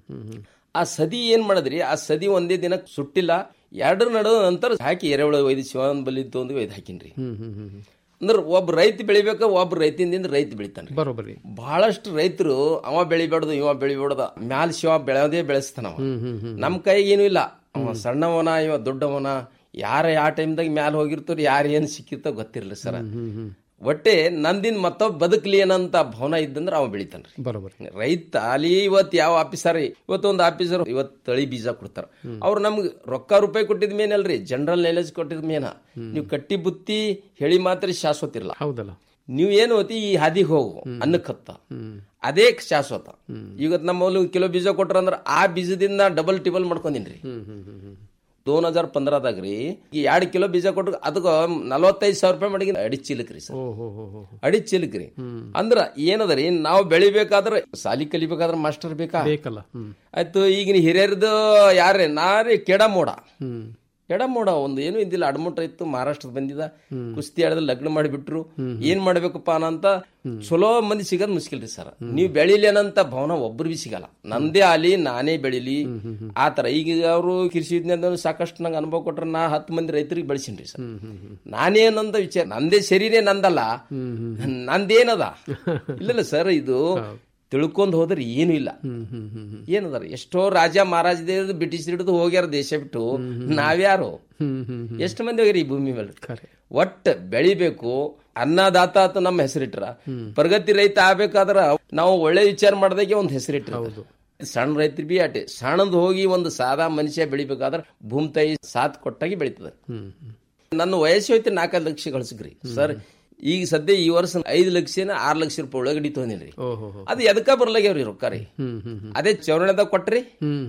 ಆ ಸದಿ ಏನ್ ಮಾಡದ್ರಿ ಆ ಸದಿ ಒಂದೇ ದಿನ ಸುಟ್ಟಿಲ್ಲ ಎರಡರ ನಡುವ ನಂತರ ಹಾಕಿ ಎರೆಹುಳ ಒಯ್ದು ಶಿವಾನಂದ ಬಲ್ಲಿ ತೊಂದು ಒಯ್ದು ಹಾಕಿನ್ರಿ ಅಂದ್ರೆ ಒಬ್ಬ ರೈತ ಬೆಳಿಬೇಕ ಒಬ್ಬ ರೈತಿಂದಿಂದ ರೈತ ಬೆಳಿತಾನೆ ಬರೋಬರಿ ಬಹಳಷ್ಟು ರೈತರು ಅವ ಬೆಳಿಬಾರ್ದು ಇವ ಬೆಳಿಬಾರ್ದು ಮ್ಯಾಲ ಶಿವ ಬೆಳೆಯೋದೇ ಬೆಳೆಸ್ತಾನ ಅವ ನಮ್ ಕೈಗೆ ಏನು ಇಲ್ಲ ಅವ ಸಣ್ಣವನ ಇವ ದೊಡ್ಡವನ ಯಾರ ಯಾವ ಟೈಮ್ದಾಗ ಮ್ಯಾಲ ಹೋಗಿರ್ತಾರ ಯಾರ ಏನ್ ಸಿಕ್ಕಿರ್ತೋ ಗೊತ್ತಿರ್ಲಿ ಸರ ಒಟ್ಟೆ ನಂದಿನ್ ಮತ್ತೊಬ್ಬ ಬದುಕಲಿ ಏನಂತ ಭವನ ಇದ್ದಂದ್ರ ಅವ ಬೆಳಿತಾನ್ರಿ ಬರೋಬರಿ ರೈತ ಅಲ್ಲಿ ಇವತ್ ಯಾವ ಆಫೀಸರ್ ಇವತ್ತು ಒಂದು ಆಫೀಸರ್ ಇವತ್ ತಳಿ ಬೀಜ ಕೊಡ್ತಾರ ಅವ್ರು ನಮ್ಗೆ ರೊಕ್ಕ ರೂಪಾಯಿ ಕೊಟ್ಟಿದ್ ಮೇನಲ್ರಿ ಜನರಲ್ ನಾಲೆಜ್ ಕೊಟ್ಟಿದ್ ಮೇನ ನೀವು ಕಟ್ಟಿ ಬುತ್ತಿ ಹೇಳಿ ಮಾತ್ರ ಶಾಶ್ವತ ಇರಲ್ಲ ಹೌದಲ್ಲ ನೀವು ಏನು ಹೋತಿ ಈ ಹಾದಿಗೆ ಹೋಗು ಅನ್ನಕ್ಕತ್ತ ಅದೇ ಶಾಶ್ವತ ಇವತ್ತು ನಮ್ಮ ಒಂದು ಕಿಲೋ ಬೀಜ ಕೊಟ್ರ ಅಂದ್ರ ಆ ಬೀಜದಿಂದ ಡಬಲ್ ಟಿಬಲ್ ಮಾಡ್ಕೊಂಡಿನ್ರಿ ದೋನ್ ಹಜಾರ್ ಪಂದ್ರದಾಗ ರೀ ಈ ಎರಡ್ ಕಿಲೋ ಬೀಜ ಕೊಟ್ರ ಅದಕ್ಕ ನಲವತ್ತೈದು ಸಾವಿರ ರೂಪಾಯಿ ಮಡಿಗೆ ಅಡಿ ಚೀಲಕ್ ರೀ ಸರ್ ಅಡಿ ಚೀಲಕ್ ರೀ ಅಂದ್ರ ಏನದರಿ ನಾವು ಬೆಳಿಬೇಕಾದ್ರ ಸಾಲಿ ಕಲಿಬೇಕಾದ್ರ ಮಾಸ್ಟರ್ ಬೇಕಾ ಬೇಕಲ್ಲ ಆಯ್ತು ಈಗಿನ ಹಿರಿಯರದು ಯಾರೇ ನಾರೇ ಕೆಡ ಮೋಡ ಕೆಡ ಮೋಡ ಒಂದು ಏನು ಇದ್ದಿಲ್ಲ ಅಡಮುಟ್ಟ ಇತ್ತು ಮಹಾರಾಷ್ಟ್ರದ ಬಂದಿದ ಕುಸ್ತಿ ಆಡದಲ್ಲಿ ಲಗ್ನ ಮಾಡಿಬಿಟ್ರು ಏನ್ ಮಾಡ್ಬೇಕಪ್ಪ ಅಂತ ಚಲೋ ಮಂದಿ ಸಿಗೋದ್ ಮುಸ್ಕಿಲ್ ರೀ ಸರ್ ನೀವು ಬೆಳಿಲಿ ಅನ್ನಂತ ಭವನ ಒಬ್ರು ಬಿ ಸಿಗಲ್ಲ ನಂದೇ ಆಲಿ ನಾನೇ ಬೆಳಿಲಿ ಆತರ ಈಗ ಅವರು ಕೃಷಿ ವಿಜ್ಞಾನದ ಸಾಕಷ್ಟು ನಂಗೆ ಅನುಭವ ಕೊಟ್ರ ನಾ ಹತ್ತು ಮಂದಿ ರೈತರಿಗೆ ಬೆಳೆಸಿನ್ರಿ ಸರ್ ನಾನೇನಂತ ವಿಚಾರ ನಂದೇ ಶರೀರೇ ನಂದಲ್ಲ ನಂದೇನದ ಇಲ್ಲ ಸರ್ ಇದು ತಿಳ್ಕೊಂಡ್ ಹೋದ್ರೆ ಏನು ಇಲ್ಲ ಏನದಾರ ಎಷ್ಟೋ ರಾಜ ಮಹಾರಾಜ ಬ್ರಿಟಿಷ್ ಹಿಡಿದು ಹೋಗ್ಯಾರ ದೇಶ ಬಿಟ್ಟು ನಾವ್ಯಾರು ಎಷ್ಟು ಮಂದಿ ಹೋಗ್ಯಾರ ಈ ಭೂಮಿ ಮೇಲೆ ಒಟ್ಟ ಬೆಳಿಬೇಕು ಅನ್ನದಾತ ಅಂತ ನಮ್ಮ ಹೆಸರಿಟ್ರ ಪ್ರಗತಿ ರೈತ ಆಗ್ಬೇಕಾದ್ರ ನಾವು ಒಳ್ಳೆ ವಿಚಾರ ಮಾಡ್ದಾಗೆ ಒಂದು ಹೆಸರಿಟ್ರ ಸಣ್ಣ ರೈತರು ಬಿ ಆಟೆ ಸಣ್ಣದ್ ಹೋಗಿ ಒಂದು ಸಾದಾ ಮನುಷ್ಯ ಬೆಳಿಬೇಕಾದ್ರ ಭೂಮಿ ತಾಯಿ ಸಾಥ್ ಕೊಟ್ಟಾಗಿ ಬೆಳಿತದ ನನ್ನ ವಯಸ್ಸು ಹೋಯ್ತು ನಾಲ್ಕೈದು ಲಕ್ಷ ಗಳಿಸ್ರಿ ಸರ್ ಈಗ ಸದ್ಯ ಈ ವರ್ಷ ಐದು ಲಕ್ಷನ ಆರ್ ಲಕ್ಷ ರೂಪಾಯಿ ಒಳಗಡಿ ತೊಗೊಂಡಿನ್ರಿ ಅದು ಎದಕ್ಕ ಬರ್ಲಾಗ್ಯಾವ್ರಿ ರೊಕ್ಕ ರೀ ಅದೇ ಚೌರಣದಾಗ ಕೊಟ್ರಿ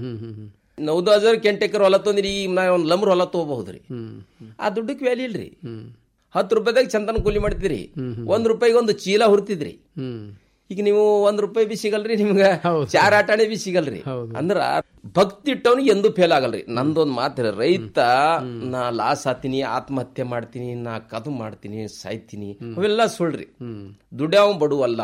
ನೌದು ಹಜಾರ್ ಕೆಂಟ್ ಎಕರ್ ಹೊಲ ತೊಂದ್ರಿ ಈಗ ನಾ ಒಂದ್ ಲಮ್ರ ಹೊಲ ತಗೋಬಹುದ್ರಿ ಆ ದುಡ್ಡಕ್ಕೆ ವ್ಯಾಲ್ಯೂ ಇಲ್ರಿ ಹತ್ತು ರೂಪಾಯಿದಾಗ ಚಂದನ ಕೂಲಿ ಮಾಡ್ತಿದ್ರಿ ಒಂದ್ ರೂಪಾಯಿಗೆ ಒಂದು ಚೀಲ ಹುರ್ತಿದ್ರಿ ಈಗ ನೀವು ಒಂದ್ ರೂಪಾಯಿ ಬಿ ಸಿಗಲ್ರಿ ನಿಮ್ಗ ಚಾರ್ ಆಟಾಣೆ ಬಿ ಸಿಗಲ್ರಿ ಅಂದ್ರ ಭಕ್ತಿ ಇಟ್ಟವನಿಗೆ ಎಂದೂ ಫೇಲ್ ಆಗಲ್ರಿ ನಂದೊಂದ್ ಮಾತು ರೈತ ನಾ ಲಾಸ್ ಆತೀನಿ ಆತ್ಮಹತ್ಯೆ ಮಾಡ್ತೀನಿ ನಾ ಕದು ಮಾಡ್ತೀನಿ ಸಾಯ್ತೀನಿ ಅವೆಲ್ಲ ಸುಳ್ರಿ ದುಡ್ಯಾವ ಬಡುವಲ್ಲ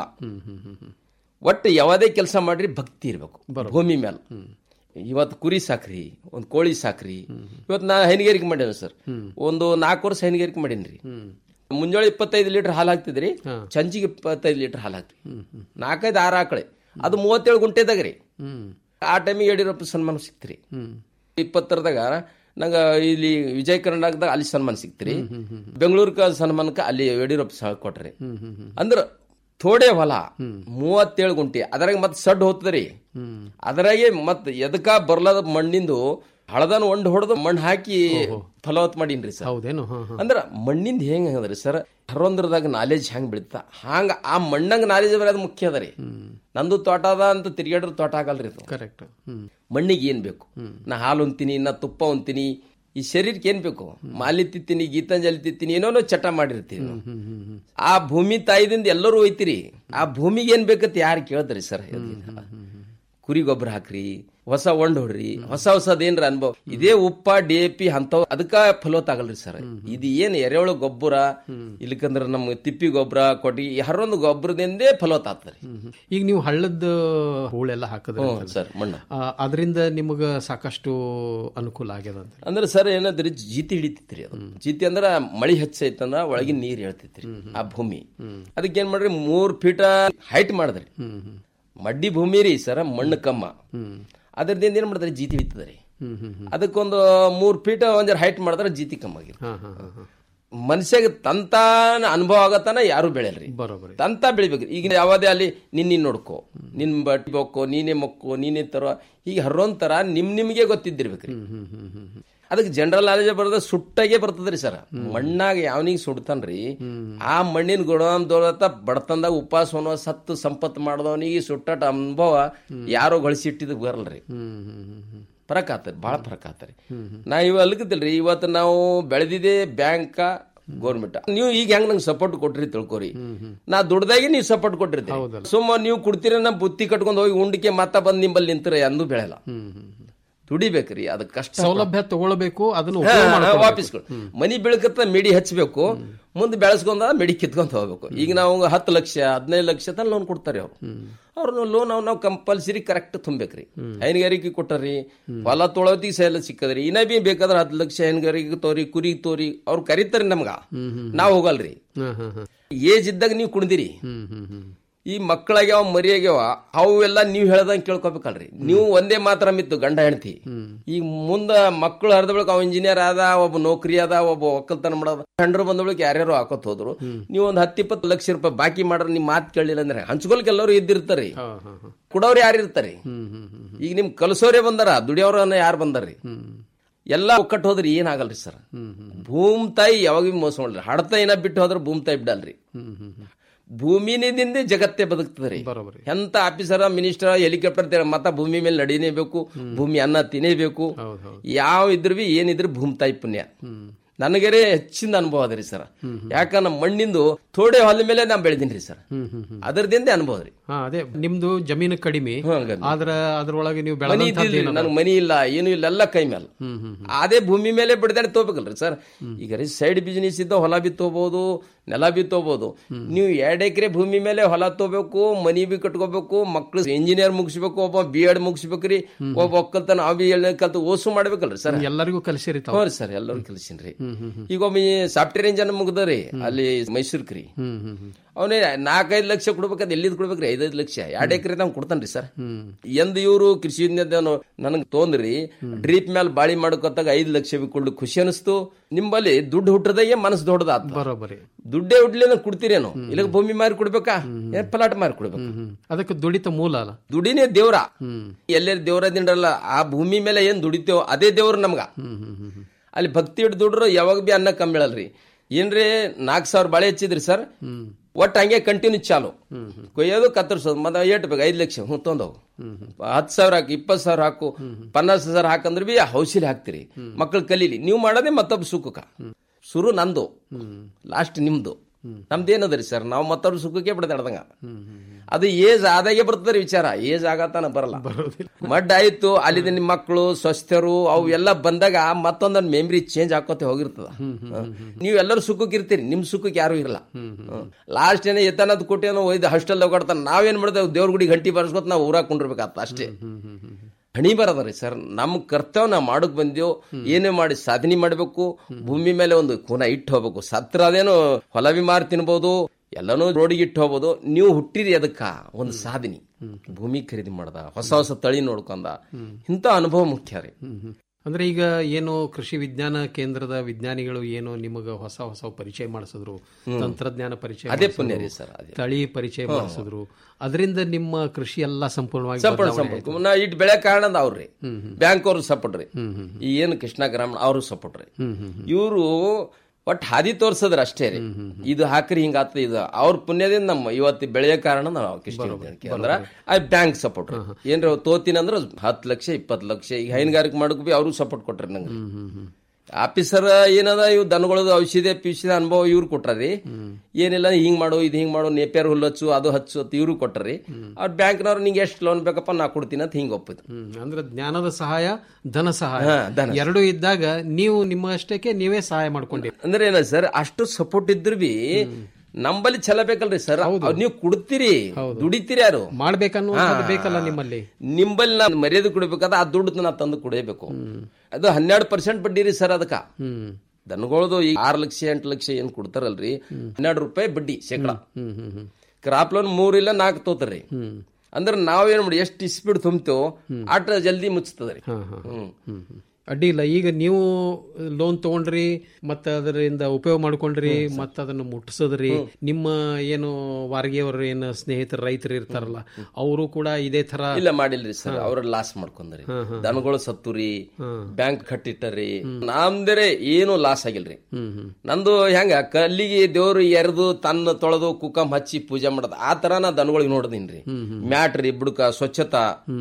ಒಟ್ಟು ಯಾವುದೇ ಕೆಲಸ ಮಾಡ್ರಿ ಭಕ್ತಿ ಇರ್ಬೇಕು ಭೂಮಿ ಮೇಲೆ ಇವತ್ತು ಕುರಿ ಸಾಕ್ರಿ ಒಂದ್ ಕೋಳಿ ಸಾಕ್ರಿ ಇವತ್ತು ನಾ ಹೈನುಗಾರಿಕೆ ಮಾಡ್ಯಾನ ಸರ್ ಒಂದು ನಾಲ್ಕು ವರ್ಷ ಹೈನುಗಾರಿಕೆ ಮಾಡೀನಿ ಮುಂಜಾನೆ ಇಪ್ಪತ್ತೈದು ಲೀಟರ್ ಹಾಲು ಹಾಕ್ತಿದ್ರಿ ಸಂಜಿಗೆ ಇಪ್ಪತ್ತೈದು ಲೀಟರ್ ಹಾಲು ಹಾಕ್ತಿ ನಾಲ್ಕೈದು ಆರು ಆಕಳೆ ಅದು ಮೂವತ್ತೇಳು ಗುಂಟೆದಾಗ ರೀ ಆ ಟೈಮಿಗೆ ಯಡಿಯೂರಪ್ಪ ಸನ್ಮಾನ ಸಿಕ್ತಿರಿ ಇಪ್ಪತ್ತರದಾಗ ನಂಗ ಇಲ್ಲಿ ವಿಜಯ ಕರ್ನಾಟಕದಾಗ ಅಲ್ಲಿ ಸನ್ಮಾನ ಸಿಕ್ತಿರಿ ಬೆಂಗಳೂರ್ಕ ಸನ್ಮಾನಕ್ಕೆ ಅಲ್ಲಿ ಯಡಿಯೂರಪ್ಪ ಕೊಟ್ರಿ ಅಂದ್ರ ಥೋಡೆ ಹೊಲ ಮೂವತ್ತೇಳು ಗುಂಟೆ ಅದ್ರಾಗ ಮತ್ ಸಡ್ ಹೋಗ್ತದ್ರಿ ಅದ್ರಾಗೆ ಮತ್ ಎದಕ ಬರ್ಲದ ಮಣ್ಣಿಂದು ಹಳದನ್ ಒಂಡ್ ಹೊಡೆದು ಮಣ್ಣು ಹಾಕಿ ಫಲವತ್ ಮಾಡೀನ್ರಿ ಸರ್ ಹೌದೇನು ಅಂದ್ರ ಮಣ್ಣಿಂದ ಹೆಂಗ್ ಹಂಗದ್ರಿ ಸರ್ ಹರೊಂದ್ರದಾಗ ನಾಲೆಜ್ ಹೆಂಗ್ ಬೆಳಿತ ಹಂಗ ಆ ಮಣ್ಣಂಗ ನಾಲೆಜ್ ಬರೋದು ಮುಖ್ಯ ಅದ ರೀ ನಂದು ತೋಟ ಅದ ಅಂತ ತಿರ್ಗಾಡ್ರ ತೋಟ ಆಗಲ್ರಿ ಇದು ಕರೆಕ್ಟ್ ಮಣ್ಣಿಗೆ ಏನ್ ಬೇಕು ನಾ ಹಾಲು ಉಂತೀನಿ ನಾ ತುಪ್ಪ ಉಂತೀನಿ ಈ ಶರೀರಕ್ಕೆ ಏನ್ ಬೇಕು ಮಾಲಿ ತಿತ್ತೀನಿ ಗೀತಾಂಜಲಿ ತಿತ್ತೀನಿ ಏನೋ ಚಟ ಮಾಡಿರ್ತೀವಿ ಆ ಭೂಮಿ ತಾಯಿದಿಂದ ಎಲ್ಲರೂ ಒಯ್ತೀರಿ ಆ ಭೂಮಿಗೆ ಏನ್ ಬೇಕಂತ ಯಾರು ಕೇಳ್ತಾರಿ ಸರ್ ಕುರಿ ಗೊಬ್ಬರ ಹಾಕ್ರಿ ಹೊಸ ಒಂಡ್ ಹೊಡ್ರಿ ಹೊಸ ಹೊಸದ್ ಏನ್ರ ಅನುಭವ ಇದೇ ಉಪ್ಪ ಡಿ ಎ ಪಿ ಅಂತವ್ ಅದಕ್ಕ ಫಲವತ್ತ ಆಗಲ್ರಿ ಸರ್ ಇದು ಏನ್ ಎರೆಹುಳು ಗೊಬ್ಬರ ಇಲ್ಲಕಂದ್ರ ನಮ್ ತಿಪ್ಪಿ ಗೊಬ್ಬರ ಕೊಟ್ಟಿಗೆ ಹರೊಂದು ಗೊಬ್ಬರದಿಂದೇ ಫಲವತ್ತ ಆಗ್ತದೆ ಈಗ ನೀವು ಹಳ್ಳದ ಹೂಳೆಲ್ಲ ಹಾಕಿದ್ರೆ ಹ್ಮ್, ಸರ್, ಮಣ್ಣು. ಅದರಿಂದ ನಿಮಗ ಸಾಕಷ್ಟು ಅನುಕೂಲ ಆಗ್ಯದ ಅಂತ ಅಂದ್ರೆ ಸರ್ ಏನಾದ್ರಿ ಜೀತಿ ಹಿಡಿತೈತ್ರಿ ಅದು ಜೀತಿ ಅಂದ್ರ ಮಳಿ ಹೆಚ್ಚೈತಂದ್ರ ಒಳಗಿನ ನೀರ್ ಹೇಳ್ತೈತ್ರಿ ಆ ಭೂಮಿ ಅದಕ್ಕೆ ಏನ್ ಮಾಡ್ರಿ ಮೂರ್ ಫೀಟ ಹೈಟ್ ಮಾಡಿದ್ರಿ ಮಡ್ಡಿ ಭೂಮಿ ರೀ ಸರ್ ಮಣ್ಣು ಕಮ್ಮ ಅದ್ರದಿಂದ ಏನ್ ಮಾಡ್ತಾರೆ ಜೀತಿ ಹಿಡಿತದ್ರಿ ಅದಕ್ಕೊಂದು ಮೂರ್ ಫೀಟ್ ಒಂದ್ ಹೈಟ್ ಮಾಡಿದ್ರೆ ಜೀತಿ ಕಮ್ಮ ಆಗಿರಿ ಮನುಷ್ಯಗೆ ತಂತಾನ ಅನುಭವ ಆಗತ್ತಾನ ಯಾರು ಬೆಳೆಯಲ್ರಿ ಬರೋಬರಿ ತಂತ ಬೆಳಿಬೇಕ್ರಿ ಈಗ ಯಾವದೇ ಅಲ್ಲಿ ನಿನ್ ನೀನ್ ನೋಡ್ಕೋ ನಿನ್ ಬಟ್ಟಿ ಬೊಕ್ಕೋ ನೀನೇ ಮೊಕ್ಕೋ ನೀನೇ ತರೋ ಈಗ ಹರ್ರೋಂತರ ನಿಮ್ ನಿಮ್ಗೆ ಗೊತ್ತಿದ್ದಿರ್ಬೇಕ್ರಿ ಅದಕ್ಕೆ ಜನರಲ್ ನಾಲೆಜ್ ಬರೋದ ಸುಟ್ಟಾಗೆ ಬರ್ತದ್ರಿ ಸರ್ ಮಣ್ಣಾಗ ಯಾವನಿಗೆ ಸುಡ್ತಾನ್ರಿ ಆ ಮಣ್ಣಿನ ಗುಣದೊಳತ ಬಡತನದಾಗ ಉಪವಾಸ ಅನ್ನೋ ಸತ್ತು ಸಂಪತ್ತು ಮಾಡಿದವನಿಗೆ ಸುಟ್ಟಾಟ ಅನುಭವ ಯಾರೋ ಗಳಿಸಿಟ್ಟಿದ್ ಬರಲ್ರಿ ಫರಕ್ ಆತರಿ ಬಹಳ ಫರಕ್ ಆತರಿ ನಾ ಇವ ಅಲ್ಕತಿಲ್ರಿ ಇವತ್ತು ನಾವು ಬೆಳೆದಿದೆ ಬ್ಯಾಂಕ ಗೌರ್ಮೆಂಟ್ ನೀವು ಈಗ ಹೆಂಗ್ ನಂಗೆ ಸಪೋರ್ಟ್ ಕೊಟ್ರಿ ತಿಳ್ಕೊರಿ ನಾ ದುಡ್ದಾಗೆ ನೀವು ಸಪೋರ್ಟ್ ಕೊಟ್ಟಿರ್ತೀರಿ ಸುಮ್ಮ ನೀವು ಕೊಡ್ತೀರ ನಾ ಬುತ್ತಿ ಕಟ್ಕೊಂಡು ಹೋಗಿ ಉಂಡಿಕೆ ಮತ್ತ ಬಂದ್ ನಿಂಬಲ್ಲಿ ನಿಂತರ ಎಂದೂ ಬೆಳೆಯಲ್ಲ ದುಡಿಬೇಕ್ರಿ ಅದ ಕಷ್ಟ ಸೌಲಭ್ಯ ತಗೊಳ್ಬೇಕು ಅದನ್ನು ಹಾ, ಉಪಯೋಗ ಹಾ, ಮಾಡ್ಕೊಳ್ಬೇಕು. ವಾಪಸ್ಗಳು ಮನಿ ಬೆಳಕತ್ತ ಮೆಡಿ ಹಚ್ಬೇಕು ಮುಂದೆ ಬೆಳೆಸ್ಕೊಂಡ ಮೆಡಿ ಕಿತ್ಕೊಂತ ಹೋಗ್ಬೇಕು ಈಗ ನಾವು ಹತ್ತು ಲಕ್ಷ ಹದಿನೈದು ಲಕ್ಷ ತನ ಲೋನ್ ಕೊಡ್ತಾರೆ ಅವ್ರು ಅವ್ರನ್ನ ಲೋನ್ ಅವ್ ನಾವು ಕಂಪಲ್ಸರಿ ಕರೆಕ್ಟ್ ತುಂಬೇಕ್ರಿ ಹೈನುಗಾರಿಕೆ ಕೊಟ್ಟರಿ ಹೊಲ ತೊಳೋತಿಗೆ ಸೈಲ ಸಿಕ್ಕದ್ರಿ ಇನ್ನ ಬಿ ಬೇಕಾದ್ರೆ ಹತ್ತು ಲಕ್ಷ ಹೈನುಗಾರಿಕೆ ತೋರಿ ಕುರಿ ತೋರಿ ಅವ್ರು ಕರೀತಾರೆ ನಮ್ಗ ನಾವ್ ಹೋಗಲ್ರಿ ಹಾ, ಹಾ, ಹಾ. ಏಜ್ ಇದ್ದಾಗ ನೀವು ಕುಣಿದಿರಿ ಹ್ಮ್, ಹ್ಮ್, ಹ್ಮ್. ಈ ಮಕ್ಕಳಾಗ್ಯಾವ ಮರಿಯಾಗ್ಯಾವ ಅವೆಲ್ಲ ನೀವ್ ಹೇಳ್ದಂಗ್ ಕೇಳ್ಕೊಬೇಕಲ್ರಿ ನೀವು ಒಂದೇ ಮಾತ್ರ ಮಿತ್ತು ಗಂಡ ಹೆಂಡತಿ ಈಗ ಮುಂದ ಮಕ್ಕಳು ಹರಿದ ಬಳಿಕ ಅವ ಇಂಜಿನಿಯರ್ ಆದ ಒಬ್ಬ ನೌಕರಿ ಅದ ಒಬ್ಬ ಒಕ್ಕಲ್ತನ ಮಾಡೋದ ಹೆಂಡ್ರು ಬಂದ ಬಳಿಕ ಯಾರ್ಯಾರು ಹಾಕೋತ್ ಹೋದ್ರು ನೀವು ಒಂದ್ ಹತ್ತು ಇಪ್ಪತ್ತು ಲಕ್ಷ ರೂಪಾಯಿ ಬಾಕಿ ಮಾಡ್ರ ನಿಮ್ ಮಾತು ಕೇಳಿಲ್ಲ ಅಂದ್ರೆ ಹಂಚ್ಕೊಲ್ಕ ಎಲ್ಲರೂ ಇದ್ದಿರ್ತಾರಿ ಕೊಡೋರು ಯಾರು ಇರ್ತಾರಿ ಈಗ ನಿಮ್ ಕಲಸೋರೇ ಬಂದಾರ ದುಡಿಯೋರನ್ನ ಯಾರು ಬಂದಾರ್ರಿ ಎಲ್ಲ ಒಕ್ಕಟ್ಟು ಹೋದ್ರಿ ಏನಾಗಲ್ರಿ ಸರ್ ಭೂಮ್ ತಾಯಿ ಯಾವಾಗ ಬಿ ಮೋಸ ಮಾಡ್ರಿ ಹಡತ ಏನ ಬಿಟ್ಟು ಹೋದ್ರೆ ಭೂಮ್ ತಾಯಿ ಬಿಡಲ್ರಿ ಭೂಮಿನಿಂದ ಜಗತ್ತೇ ಬದುಕ್ತದ್ರಿ ಎಂತ ಆಫೀಸರ ಮಿನಿಸ್ಟರ್ ಹೆಲಿಕಾಪ್ಟರ್ ಮತ್ತ ಭೂಮಿ ಮೇಲೆ ನಡೀನೇಬೇಕು ಭೂಮಿ ಅನ್ನ ತಿನ್ನೇಬೇಕು ಯಾವ ಇದ್ರು ಬಿ ಏನಿದ್ರು ಭೂಮಿ ತಾಯಿ ಪುಣ್ಯ ನನಗರೆ ಹೆಚ್ಚಿನ ಅನುಭವ ಅದ್ರಿ ಸರ್ ಯಾಕ ನಮ್ಮ ಮಣ್ಣಿಂದು ಥೋಡೆ ಹೊಲ ಮೇಲೆ ನಾ ಬೆಳೆದಿನ್ರಿ ಸರ್ ಅದರದಿಂದ ಅನುಭವ ರೀ ಹಾ ಅದೇ ನಿಮ್ದು ಜಮೀನು ಕಡಿಮೆ ಆದ್ರ ಅದ್ರೊಳಗೆ ನೀವು ಮನಿ ಇದ್ದಿಲ್ರಿ ನನಗೆ ಮನಿ ಇಲ್ಲ ಏನು ಇಲ್ಲ ಎಲ್ಲ ಕೈ ಮೇಲೆ ಅದೇ ಭೂಮಿ ಮೇಲೆ ಬಿಡದಾಡಿ ತಗೋಬೇಕಲ್ರಿ ಸರ್ ಈಗ ರೀ ಸೈಡ್ ಬಿಸ್ನೆಸ್ ಇದ್ದ ಹೊಲ ಬಿ ತಗೋಬಹುದು ನೆಲ ಬಿ ತಗೋಬಹುದು ನೀವು ಎರಡ್ ಎಕರೆ ಭೂಮಿ ಮೇಲೆ ಹೊಲ ತಗೋಬೇಕು ಮನಿ ಬಿ ಕಟ್ಕೋಬೇಕು ಮಕ್ಳು ಇಂಜಿನಿಯರ್ ಮುಗಿಸ್ಬೇಕು ಒಬ್ಬ ಬಿ ಎಡ್ ಮುಗಿಸ್ಬೇಕ್ರಿ ಒಬ್ಬ ಒಕ್ಕಲ್ತನ ಅವ್ ಬಿ ಎಲ್ ಕಲ್ತು ಓಸು ಮಾಡ್ಬೇಕಲ್ರಿ ಸರ್ ಎಲ್ಲರಿಗೂ ಕಲಿಸಿರಿ ಹ್ಞೂ ರೀ ಸರ್ ಎಲ್ಲರೂ ಕಲಿಸಿನ್ರಿ ಈಗ ಒಮ್ಮೆ ಸಾಫ್ಟ್ವೇರ್ ಇಂಜನ್ ಮುಗ್ದರಿ ಅಲ್ಲಿ ಮೈಸೂರ್ಕ್ರಿ ಅವನೇ ನಾಲ್ಕೈದು ಲಕ್ಷ ಕೊಡ್ಬೇಕಾದ್ರೆ ಎಲ್ಲಿದ್ ಕೊಡ್ಬೇಕ್ರಿ ಐದೈದು ಲಕ್ಷ ಎರಡ್ ಎಕರೆ ನಾವು ಕೊಡ್ತಾನ್ರಿ ಸರ್ ಎಂದ ಇವರು ಕೃಷಿ ನನಗೆ ತೊಂದ್ರಿ ಡ್ರೀಪ್ ಮೇಲೆ ಬಾಳಿ ಮಾಡ್ಕೊತಾಗ ಐದು ಲಕ್ಷ ಕೊಳ್ಳು ಖುಷಿ ಅನಿಸ್ತು ನಿಂಬಲ್ಲಿ ದುಡ್ಡು ಹುಟ್ಟದಾಗೆ ಮನಸ್ಸು ದೊಡ್ಡದಾತ ಬರೋಬರಿ ದುಡ್ಡೇ ಹುಡ್ಲಿಲ್ಲ ಕೊಡ್ತೀರೇನು ಇಲ್ಲ ಭೂಮಿ ಮಾರಿ ಕೊಡ್ಬೇಕಾ ಏನ್ ಪಲಾಟ್ ಮಾರಿ ಕೊಡ್ಬೇಕು ಅದಕ್ಕೆ ದುಡಿತ ಮೂಲ ಅಲ್ಲ ದುಡಿನೇ ದೇವ್ರ ಎಲ್ಲೇ ದೇವ್ರ ದಿಂಡ್ರಲ್ಲ ಆ ಭೂಮಿ ಮೇಲೆ ಏನ್ ದುಡಿತೇವೋ ಅದೇ ದೇವ್ರ ನಮ್ಗ ಅಲ್ಲಿ ಭಕ್ತಿ ಇಟ್ಟು ದುಡ್ರು ಯಾವಾಗ ಬಿ ಅನ್ನ ಕಮ್ಮಿ ಬೀಳಲ್ರಿ ಏನ್ರಿ ನಾಲ್ಕು ಸಾವಿರ ಬಾಳೆ ಹಚ್ಚಿದ್ರಿ ಸರ್ ಒಟ್ಟು ಹಂಗೆ ಕಂಟಿನ್ಯೂ ಚಾಲು ಕೊಯ್ಯೋದು ಕತ್ತರಿಸೋದು ಮತ್ತೆ ಏಟ್ ಬೇಕು ಐದು ಲಕ್ಷ ಹ್ಞೂ ತೊಂದವು ಹತ್ತು ಸಾವಿರ ಹಾಕು ಇಪ್ಪತ್ತು ಸಾವಿರ ಹಾಕು ಪನ್ನಾಸ್ ಸಾವಿರ ಹಾಕಂದ್ರೆ ಬಿ ಹೌಸಿಲಿ ಹಾಕ್ತಿರಿ ಮಕ್ಕಳು ಕಲೀಲಿ ನೀವು ಮಾಡೋದೇ ಮತ್ತೊಬ್ಬ ಸುಖಕ್ಕ ಶುರು ನಂದು ಲಾಸ್ಟ್ ನಿಮ್ದು ನಮ್ದೇನದ್ರಿ ಸರ್ ನಾವು ಮತ್ತೊಬ್ರು ಸುಖಕ್ಕೆ ಬಿಡದಾಡ್ದಂಗ ಅದು ಏಜ್ ಆದಾಗೆ ಬರ್ತದ್ರಿ ವಿಚಾರ ಏಜ್ ಆಗತ್ತಾನ ಬರಲ್ಲ ಮಡ್ ಆಯ್ತು ಅಲ್ಲಿದ ನಿಮ್ ಮಕ್ಕಳು ಸ್ವಸ್ಥರು ಅವು ಎಲ್ಲ ಬಂದಾಗ ಮತ್ತೊಂದೊಂದು ಮೆಮರಿ ಚೇಂಜ್ ಹಾಕೋತೆ ಹೋಗಿರ್ತದ ನೀವೆಲ್ಲರೂ ಸುಖಕ್ಕೆ ಇರ್ತೀರಿ ನಿಮ್ ಸುಖಕ್ಕೆ ಯಾರು ಇರಲ್ಲ ಲಾಸ್ಟ್ ಏನೇ ಎತ್ತನದ್ ಕೊಟ್ಟೇನೋ ಒಯ್ದು ಹಾಸ್ಟೆಲ್ ಹೋಗಾಡ್ತಾನ ನಾವೇನ್ ಮಾಡ್ತೇವೆ ದೇವ್ರ ಗುಡಿ ಗಂಟಿ ಬರ್ಸ್ಕೊತ ನಾವು ಊರಾಗ ಕುಂಡಿರ್ಬೇಕಾತ ಅಷ್ಟೇ ಹಣಿ ಬರದ್ರಿ ಸರ್ ನಮ್ ಕರ್ತವ್ಯ ನಾವು ಮಾಡಕ್ ಬಂದೇವು ಏನೇ ಮಾಡಿ ಸಾಧನೆ ಮಾಡಬೇಕು ಭೂಮಿ ಮೇಲೆ ಒಂದು ಕೂನ ಇಟ್ಟು ಹೋಗ್ಬೇಕು ಸತ್ರ ಅದೇನು ಹೊಲ ಮಾರಿ ತಿನ್ಬೋದು ಎಲ್ಲನೂ ರೋಡಿಗೆ ಇಟ್ಟು ಹೋಗ್ಬೋದು ನೀವು ಹುಟ್ಟಿರಿ ಅದಕ್ಕ ಒಂದು ಸಾಧನೆ ಭೂಮಿ ಖರೀದಿ ಮಾಡ್ದ ಹೊಸ ಹೊಸ ತಳಿ ನೋಡ್ಕೊಂಡ ಇಂಥ ಅನುಭವ ಮುಖ್ಯ ರೀ ಅಂದ್ರೆ ಈಗ ಏನು ಕೃಷಿ ವಿಜ್ಞಾನ ಕೇಂದ್ರದ ವಿಜ್ಞಾನಿಗಳು ಏನು ನಿಮಗ ಹೊಸ ಹೊಸ ಪರಿಚಯ ಮಾಡಿಸಿದ್ರು ಹ್ಮ್. ತಂತ್ರಜ್ಞಾನ ಪರಿಚಯ ಅದೇ ಮಾಡಿಸಿದ್ರು, ಪುಣ್ಯ ರೀ ಸರ್, ಅದೇ. ತಳಿ ಪರಿಚಯ ಹ್ಮ್. ಮಾಡಿಸಿದ್ರು ಅದರಿಂದ ನಿಮ್ಮ ಕೃಷಿ ಎಲ್ಲ ಸಂಪೂರ್ಣವಾಗಿ ಸಂಪೂರ್ಣ ಬದಲಾವಣೆ ಆಯ್ತು. ಸಂಪರ್ಕ ನಾ ಇಟ್ ಬೆಳೆ ಕಾರಣ ಅವ್ರಿ ಬ್ಯಾಂಕ್ ಅವ್ರು ಸಪೋರ್ಟ್ ರೀ ಈ ಏನು ಕೃಷ್ಣ ಗ್ರಾಮೀಣ ಅವರು ಸಪೋರ್ಟ್ ರೀ ಇವರು ಒಟ್ ಹಾದಿ ತೋರ್ಸದ್ರ ಅಷ್ಟೇ ರೀ ಇದು ಹಾಕ್ರಿ ಹಿಂಗಾತ ಇದು ಅವ್ರ ಪುಣ್ಯದಿಂದ ನಮ್ಮ ಇವತ್ತು ಬೆಳೆಯ ಕಾರಣ ನಾವು ಕೃಷ್ಣ ವಿಜ್ಞಾನಕ್ಕೆ ಅಂದ್ರ ಆ ಬ್ಯಾಂಕ್ ಸಪೋರ್ಟ್ ಏನ್ರ ತೋತಿನ ಅಂದ್ರ ಹತ್ತು ಲಕ್ಷ ಇಪ್ಪತ್ತು ಲಕ್ಷ ಈಗ ಹೈನುಗಾರಿಕೆ ಮಾಡಕ್ ಬಿ ಅವರು ಸಪೋರ್ಟ್ ಕೊಟ್ರಿ ನಂಗೆ ಆಫೀಸರ್ ಏನದ ಇವ್ ದನಗಳದು ಔಷಧಿ ಪಿಷಧ ಅನುಭವ ಇವ್ರು ಕೊಟ್ಟಾರಿ ಏನಿಲ್ಲ ಹಿಂಗ್ ಮಾಡು ಇದು ಹಿಂಗ್ ಮಾಡು ನೇಪಿಯರ್ ಹುಲ್ಲು ಹಚ್ಚು ಅದು ಹಚ್ಚು ಅಂತ ಇವ್ರು ಕೊಟ್ಟಾರಿ ಅವ್ರ ಬ್ಯಾಂಕ್ನವ್ರು ನಿಂಗೆ ಎಷ್ಟು ಲೋನ್ ಬೇಕಪ್ಪ ನಾ ಕೊಡ್ತೀನಿ ಅಂತ ಹಿಂಗ್ ಒಪ್ಪಿದ್ರು ಹ್ಮ್. ಅಂದ್ರೆ ಜ್ಞಾನದ ಸಹಾಯ ಧನ ಸಹಾಯ ಹಾ, ಧನ. ಎರಡು ಇದ್ದಾಗ ನೀವು ನಿಮ್ಮ ಅಷ್ಟಕ್ಕೆ ನೀವೇ ಸಹಾಯ ಮಾಡ್ಕೊಂಡಿ ಅಂದ್ರೆ ಏನ ಸರ್ ಅಷ್ಟು ಸಪೋರ್ಟ್ ಇದ್ರು ಬಿ ನಂಬಲ್ಲಿ ಛಲ ಬೇಕಲ್ರಿ ಸರ್ ನೀವು ಕೊಡ್ತೀರಿ ದುಡಿತೀರಿ ಯಾರು ಮಾಡ್ಬೇಕನ್ನುವಂಥದ್ದು ಹಾ. ಬೇಕಲ್ಲ ನಿಮ್ಮಲ್ಲಿ ನಿಂಬಲ್ಲಿ ನಾನು ಮರ್ಯಾದೆ ಕೊಡ್ಬೇಕಾದ್ರೆ ಆ ದುಡ್ಡು ನಾ ತಂದು ಕೊಡಬೇಕು ಅದು ಹನ್ನೆರಡು ಪರ್ಸೆಂಟ್ ಬಡ್ಡಿ ರೀ ಸರ್ ಅದಕ್ಕ ಹ್ಮ್ ದನಗಳದು ಈಗ ಆರು ಲಕ್ಷ ಎಂಟು ಲಕ್ಷ ಏನ್ ಕೊಡ್ತಾರಲ್ರಿ ಹನ್ನೆರಡು ರೂಪಾಯಿ ಬಡ್ಡಿ ಶೇಕಡ ಹ್ಮ್ ಹ್ಮ್ ಹ್ಮ್ ಕ್ರಾಪ್ ಲೋನ್ ಮೂರಿಲ್ಲ ನಾಲ್ಕು ತೋತಾರ್ರಿ ಅಂದ್ರೆ ನಾವೇನ್ ಮಾಡಿ ಎಷ್ಟು ಸ್ಪೀಡ್ ತುಂಬ್ತೇವೋ ಆಟ ಜಲ್ದಿ ಮುಚ್ತದ್ರಿ ಹಾ, ಹಾ, ಹಾ. ಹ್ಮ್ ಹ್ಮ್, ಹ್ಮ್. ಅಡ್ಡಿ ಇಲ್ಲ ಈಗ ನೀವು ಲೋನ್ ತಗೊಂಡ್ರಿ ಮತ್ತ ಅದರಿಂದ ಉಪಯೋಗ ಮಾಡ್ಕೊಂಡ್ರಿ ಮತ್ತ ಅದನ್ನ ಮುಟ್ಟಿಸದ್ರಿ ನಿಮ್ಮ ಏನು ವಾರ್ಗಿಯವರು ಏನು ಸ್ನೇಹಿತರು ರೈತರು ಇರ್ತಾರಲ್ಲ ಅವರು ಕೂಡ ಇದೇ ತರ ಇಲ್ಲ ಮಾಡಿಲ್ರಿ ಸರ್ ಅವ್ರ ಲಾಸ್ ಮಾಡ್ಕೊಂಡ್ರಿ ದನಗಳು ಸತ್ತುರಿ ಬ್ಯಾಂಕ್ ಕಟ್ಟಿಟ್ಟರಿ ನಮ್ದರೆ ಏನು ಲಾಸ್ ಆಗಿಲ್ರಿ ನಂದು ಹೆಂಗ ಕಲ್ಲಿಗೆ ದೇವ್ರು ಎರೆದು ತನ್ನ ತೊಳೆದು ಕುಕಂ ಹಚ್ಚಿ ಪೂಜೆ ಮಾಡೋದು ಆ ತರ ನಾ ದನಗಳಿಗೆ ನೋಡದೀನ್ರಿ ಮ್ಯಾಟ್ ರೀ ಬುಡಕ ಸ್ವಚ್ಛತಾ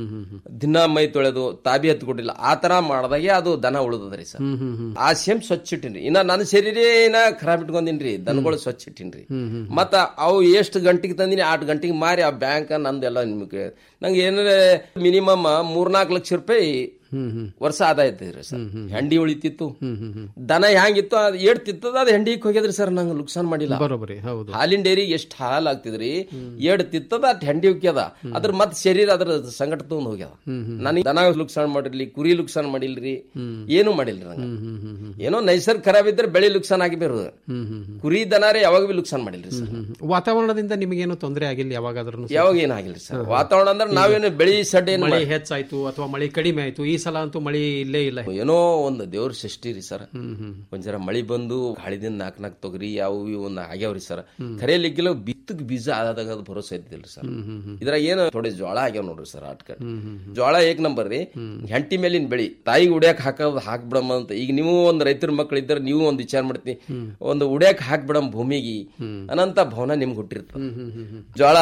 ದಿನ ಮೈ ತೊಳೆದು ತಾಬಿ ಹತ್ತು ಕೊಟ್ಟಿಲ್ಲ ಆ ತರ ಮಾಡ್ದಾಗೆ ಅದು ದನ ಉಳಿದದ್ರಿ ಸರ್ ಆ ಸೇಮ್ ಸ್ವಚ್ಛ ಇಟ್ಟಿನ್ರಿ ಇನ್ನ ನನ್ನ ಶರೀರ ಏನ ಖರಾಬ್ ಇಟ್ಕೊಂಡಿನ್ರಿ ದನಗಳು ಸ್ವಚ್ಛ ಇಟ್ಟಿನ್ರಿ ಮತ್ತ ಅವು ಎಷ್ಟು ಗಂಟೆಗೆ ತಂದಿನಿ ಆಟ್ ಗಂಟೆಗೆ ಮಾರಿ ಆ ಬ್ಯಾಂಕ್ ನಂದೆಲ್ಲ ನಿಮ್ಗೆ ನಂಗೆ ಏನಾರ ಮಿನಿಮಮ್ ಮೂರ್ನಾಲ್ಕು ಲಕ್ಷ ರೂಪಾಯಿ ವರ್ಷ ಆದಾಯ ಇರ್ತದ್ರಿ ಸರ್ ಹೆಂಡಿ ಉಳಿತಿತ್ತು ದನ ಹೆಂಗಿತ್ತು ಅದು ಏಟ್ ತಿತ್ತದ ಅದು ಹೆಂಡಿಗೆ ಹೋಗ್ಯದ್ರಿ ಸರ್ ನಂಗೆ ಲುಕ್ಸಾನ್ ಮಾಡಿಲ್ಲ ಬರೋಬರಿ ಹೌದು ಹಾಲಿನ ಡೈರಿ ಎಷ್ಟು ಹಾಲ್ ಆಗ್ತಿದ್ರಿ ಏಡ್ ತಿತ್ತದ ಅಟ್ ಹೆಂಡಿ ಉಕ್ಕ್ಯದ ಅದ್ರ ಮತ್ ಶರೀರ ಅದ್ರ ಸಂಕಟ ತಗೊಂಡ್ ಹೋಗ್ಯದ ನನಗೆ ದನ ಲುಕ್ಸಾನ್ ಮಾಡಿರ್ಲಿ ಕುರಿ ಲುಕ್ಸಾನ್ ಮಾಡಿಲ್ರಿ ಏನು ಮಾಡಿಲ್ರಿ ನಂಗೆ ಏನೋ ನೈಸರ್ಗ ಖರಾಬ್ ಇದ್ರೆ ಬೆಳೆ ಲುಕ್ಸಾನ್ ಆಗಿ ಬರೋದು ಕುರಿ ದನಾರೇ ಯಾವಾಗ ಬಿ ಲುಕ್ಸಾನ್ ಮಾಡಿಲ್ರಿ ಸರ್ ವಾತಾವರಣದಿಂದ ನಿಮಗೇನು ತೊಂದರೆ ಆಗಿಲ್ಲ ಯಾವಾಗಾದ್ರೂ ಯಾವಾಗ ಏನಾಗಿಲ್ರಿ ಸರ್ ವಾತಾವರಣ ಅಂದ್ರೆ ನಾವೇನು ಬೆಳಿ ಸಡ್ ಏನು ಮಳೆ ಹೆಚ್ಚಾಯ್ತು ಅಥವಾ ಮಳೆ ಕಡಿಮೆ ಆಯ್ತು ಈ ಸಲ ಅಂತೂ ಮಳೆ ಇಲ್ಲೇ ಇಲ್ಲ ಏನೋ ಒಂದು ದೇವ್ರ ಸೃಷ್ಟಿ ರೀ ಸರ್ ಒಂದ್ ಜರ ಮಳಿ ಬಂದು ಗಾಳಿದಿಂದ ನಾಲ್ಕ್ ನಾಲ್ಕು ತೊಗರಿ ಯಾವ ಇವು ಒಂದು ಆಗ್ಯಾವ್ರಿ ಸರ್ ಕರೆಯಲಿಕ್ಕಿಲ್ಲ ಬಿತ್ತಕ್ ಬೀಜ ಆದಾಗ ಅದು ಭರೋಸೆ ಇದ್ದಿಲ್ರಿ ಸರ್ ಇದ್ರಾಗ ಏನು ಥೋಡೆ ಜೋಳ ಆಗ್ಯಾವ ನೋಡ್ರಿ ಸರ್ ಆಟ್ಕಡ್ ಜೋಳ ಏಕ್ ನಂಬರ್ ರೀ ಹೆಂಟಿ ಮೇಲಿನ ಬೆಳಿ ತಾಯಿಗೆ ಉಡ್ಯಾಕ್ ಹಾಕೋದು ಹಾಕ್ಬಿಡಮ್ಮ ಅಂತ ಈಗ ನೀವು ಒಂದ್ ರೈತರ ಮಕ್ಳು ಇದ್ರೆ ನೀವು ಒಂದ್ ವಿಚಾರ ಮಾಡ್ತೀನಿ ಒಂದು ಉಡ್ಯಾಕ್ ಹಾಕ್ಬಿಡಮ್ ಭೂಮಿಗೆ ಅನಂತ ಭವನ ನಿಮ್ಗೆ ಹುಟ್ಟಿರ್ತದ ಜೋಳ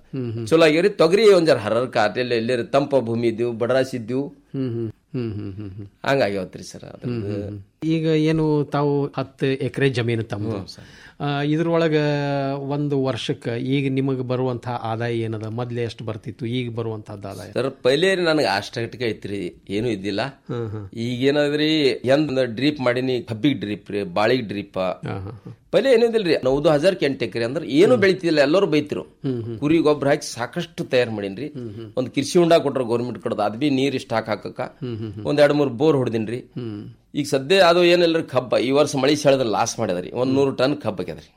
ಚಲೋ ಆಗ್ಯಾವ್ರಿ ತೊಗರಿ ಒಂದ್ ಜರ ಹರರ್ಕ ಅಲ್ಲೆಲ್ಲ ಎಲ್ಲೇ ತಂಪ ಭೂಮಿ ಇದ್ದೀವಿ ಬಡರಾಸಿ ಇದ್ದೀವಿ ಹ್ಮ್ ಹ್ಮ್ ಹ್ಮ್ ಹ್ಮ್ ಹ್ಮ್ ಹ್ಮ್ ಹಂಗಾಗ್ಯಾವತ್ರಿ ಸರ್ ಅದ್ರದ್ದು ಈಗ ಏನು ತಾವು ಹತ್ತು ಎಕರೆ ಜಮೀನು ತಮ್ಮ ಇದ್ರೊಳಗ ಒಂದು ವರ್ಷಕ್ಕೆ ಈಗ ನಿಮಗೆ ಬರುವಂತಹ ಆದಾಯ ಏನದ ಮೊದ್ಲೇ ಎಷ್ಟು ಬರ್ತಿತ್ತು ಈಗ ಬರುವಂತಹದ್ದು ಆದಾಯ ಸರ್ ಪೈಲೇ ನನಗೆ ಅಷ್ಟಕ್ಕೆ ಐತ್ರಿ ಏನು ಇದ್ದಿಲ್ಲ ಈಗ ಏನದ್ರಿ ಎಂದ್ ಡ್ರಿಪ್ ಮಾಡೀನಿ ಕಬ್ಬಿಗೆ ಡ್ರಿಪ್ ರೀ ಬಾಳಿಗೆ ಡ್ರಿಪ್ ಪೈಲೆ ಏನಿದಿಲ್ರಿ ನೌದು ಹಜಾರ್ಕ್ಕೆ ಎಂಟು ಎಕರೆ ಅಂದ್ರೆ ಏನು ಬೆಳಿತಿಲ್ಲ ಎಲ್ಲರೂ ಬೈತಿರು ಕುರಿ ಗೊಬ್ಬರ ಹಾಕಿ ಸಾಕಷ್ಟು ತಯಾರು ಮಾಡೀನ್ರಿ ಒಂದ್ ಕೃಷಿ ಹುಂಡ ಕೊಟ್ರ ಗೌರ್ಮೆಂಟ್ ಕಡದ ಅದ್ ಬಿ ನೀರ್ ಇಷ್ಟ ಹಾಕಾಕ ಒಂದ್ ಎರಡ್ ಮೂರ್ ಬೋರ್ ಹೊಡೆದಿನ್ರಿ ಈಗ ಸದ್ಯ ಅದು ಏನಿಲ್ಲ ಕಬ್ಬ ಈ ವರ್ಷ ಮಳಿ ಸೆಳೆದ್ರ ಲಾಸ್ ಮಾಡ್ಯದ್ರಿ ಒಂದ್ ನೂರು ಟನ್ ಕಬ್ಬ ಆಗ್ಯದ್ರಿ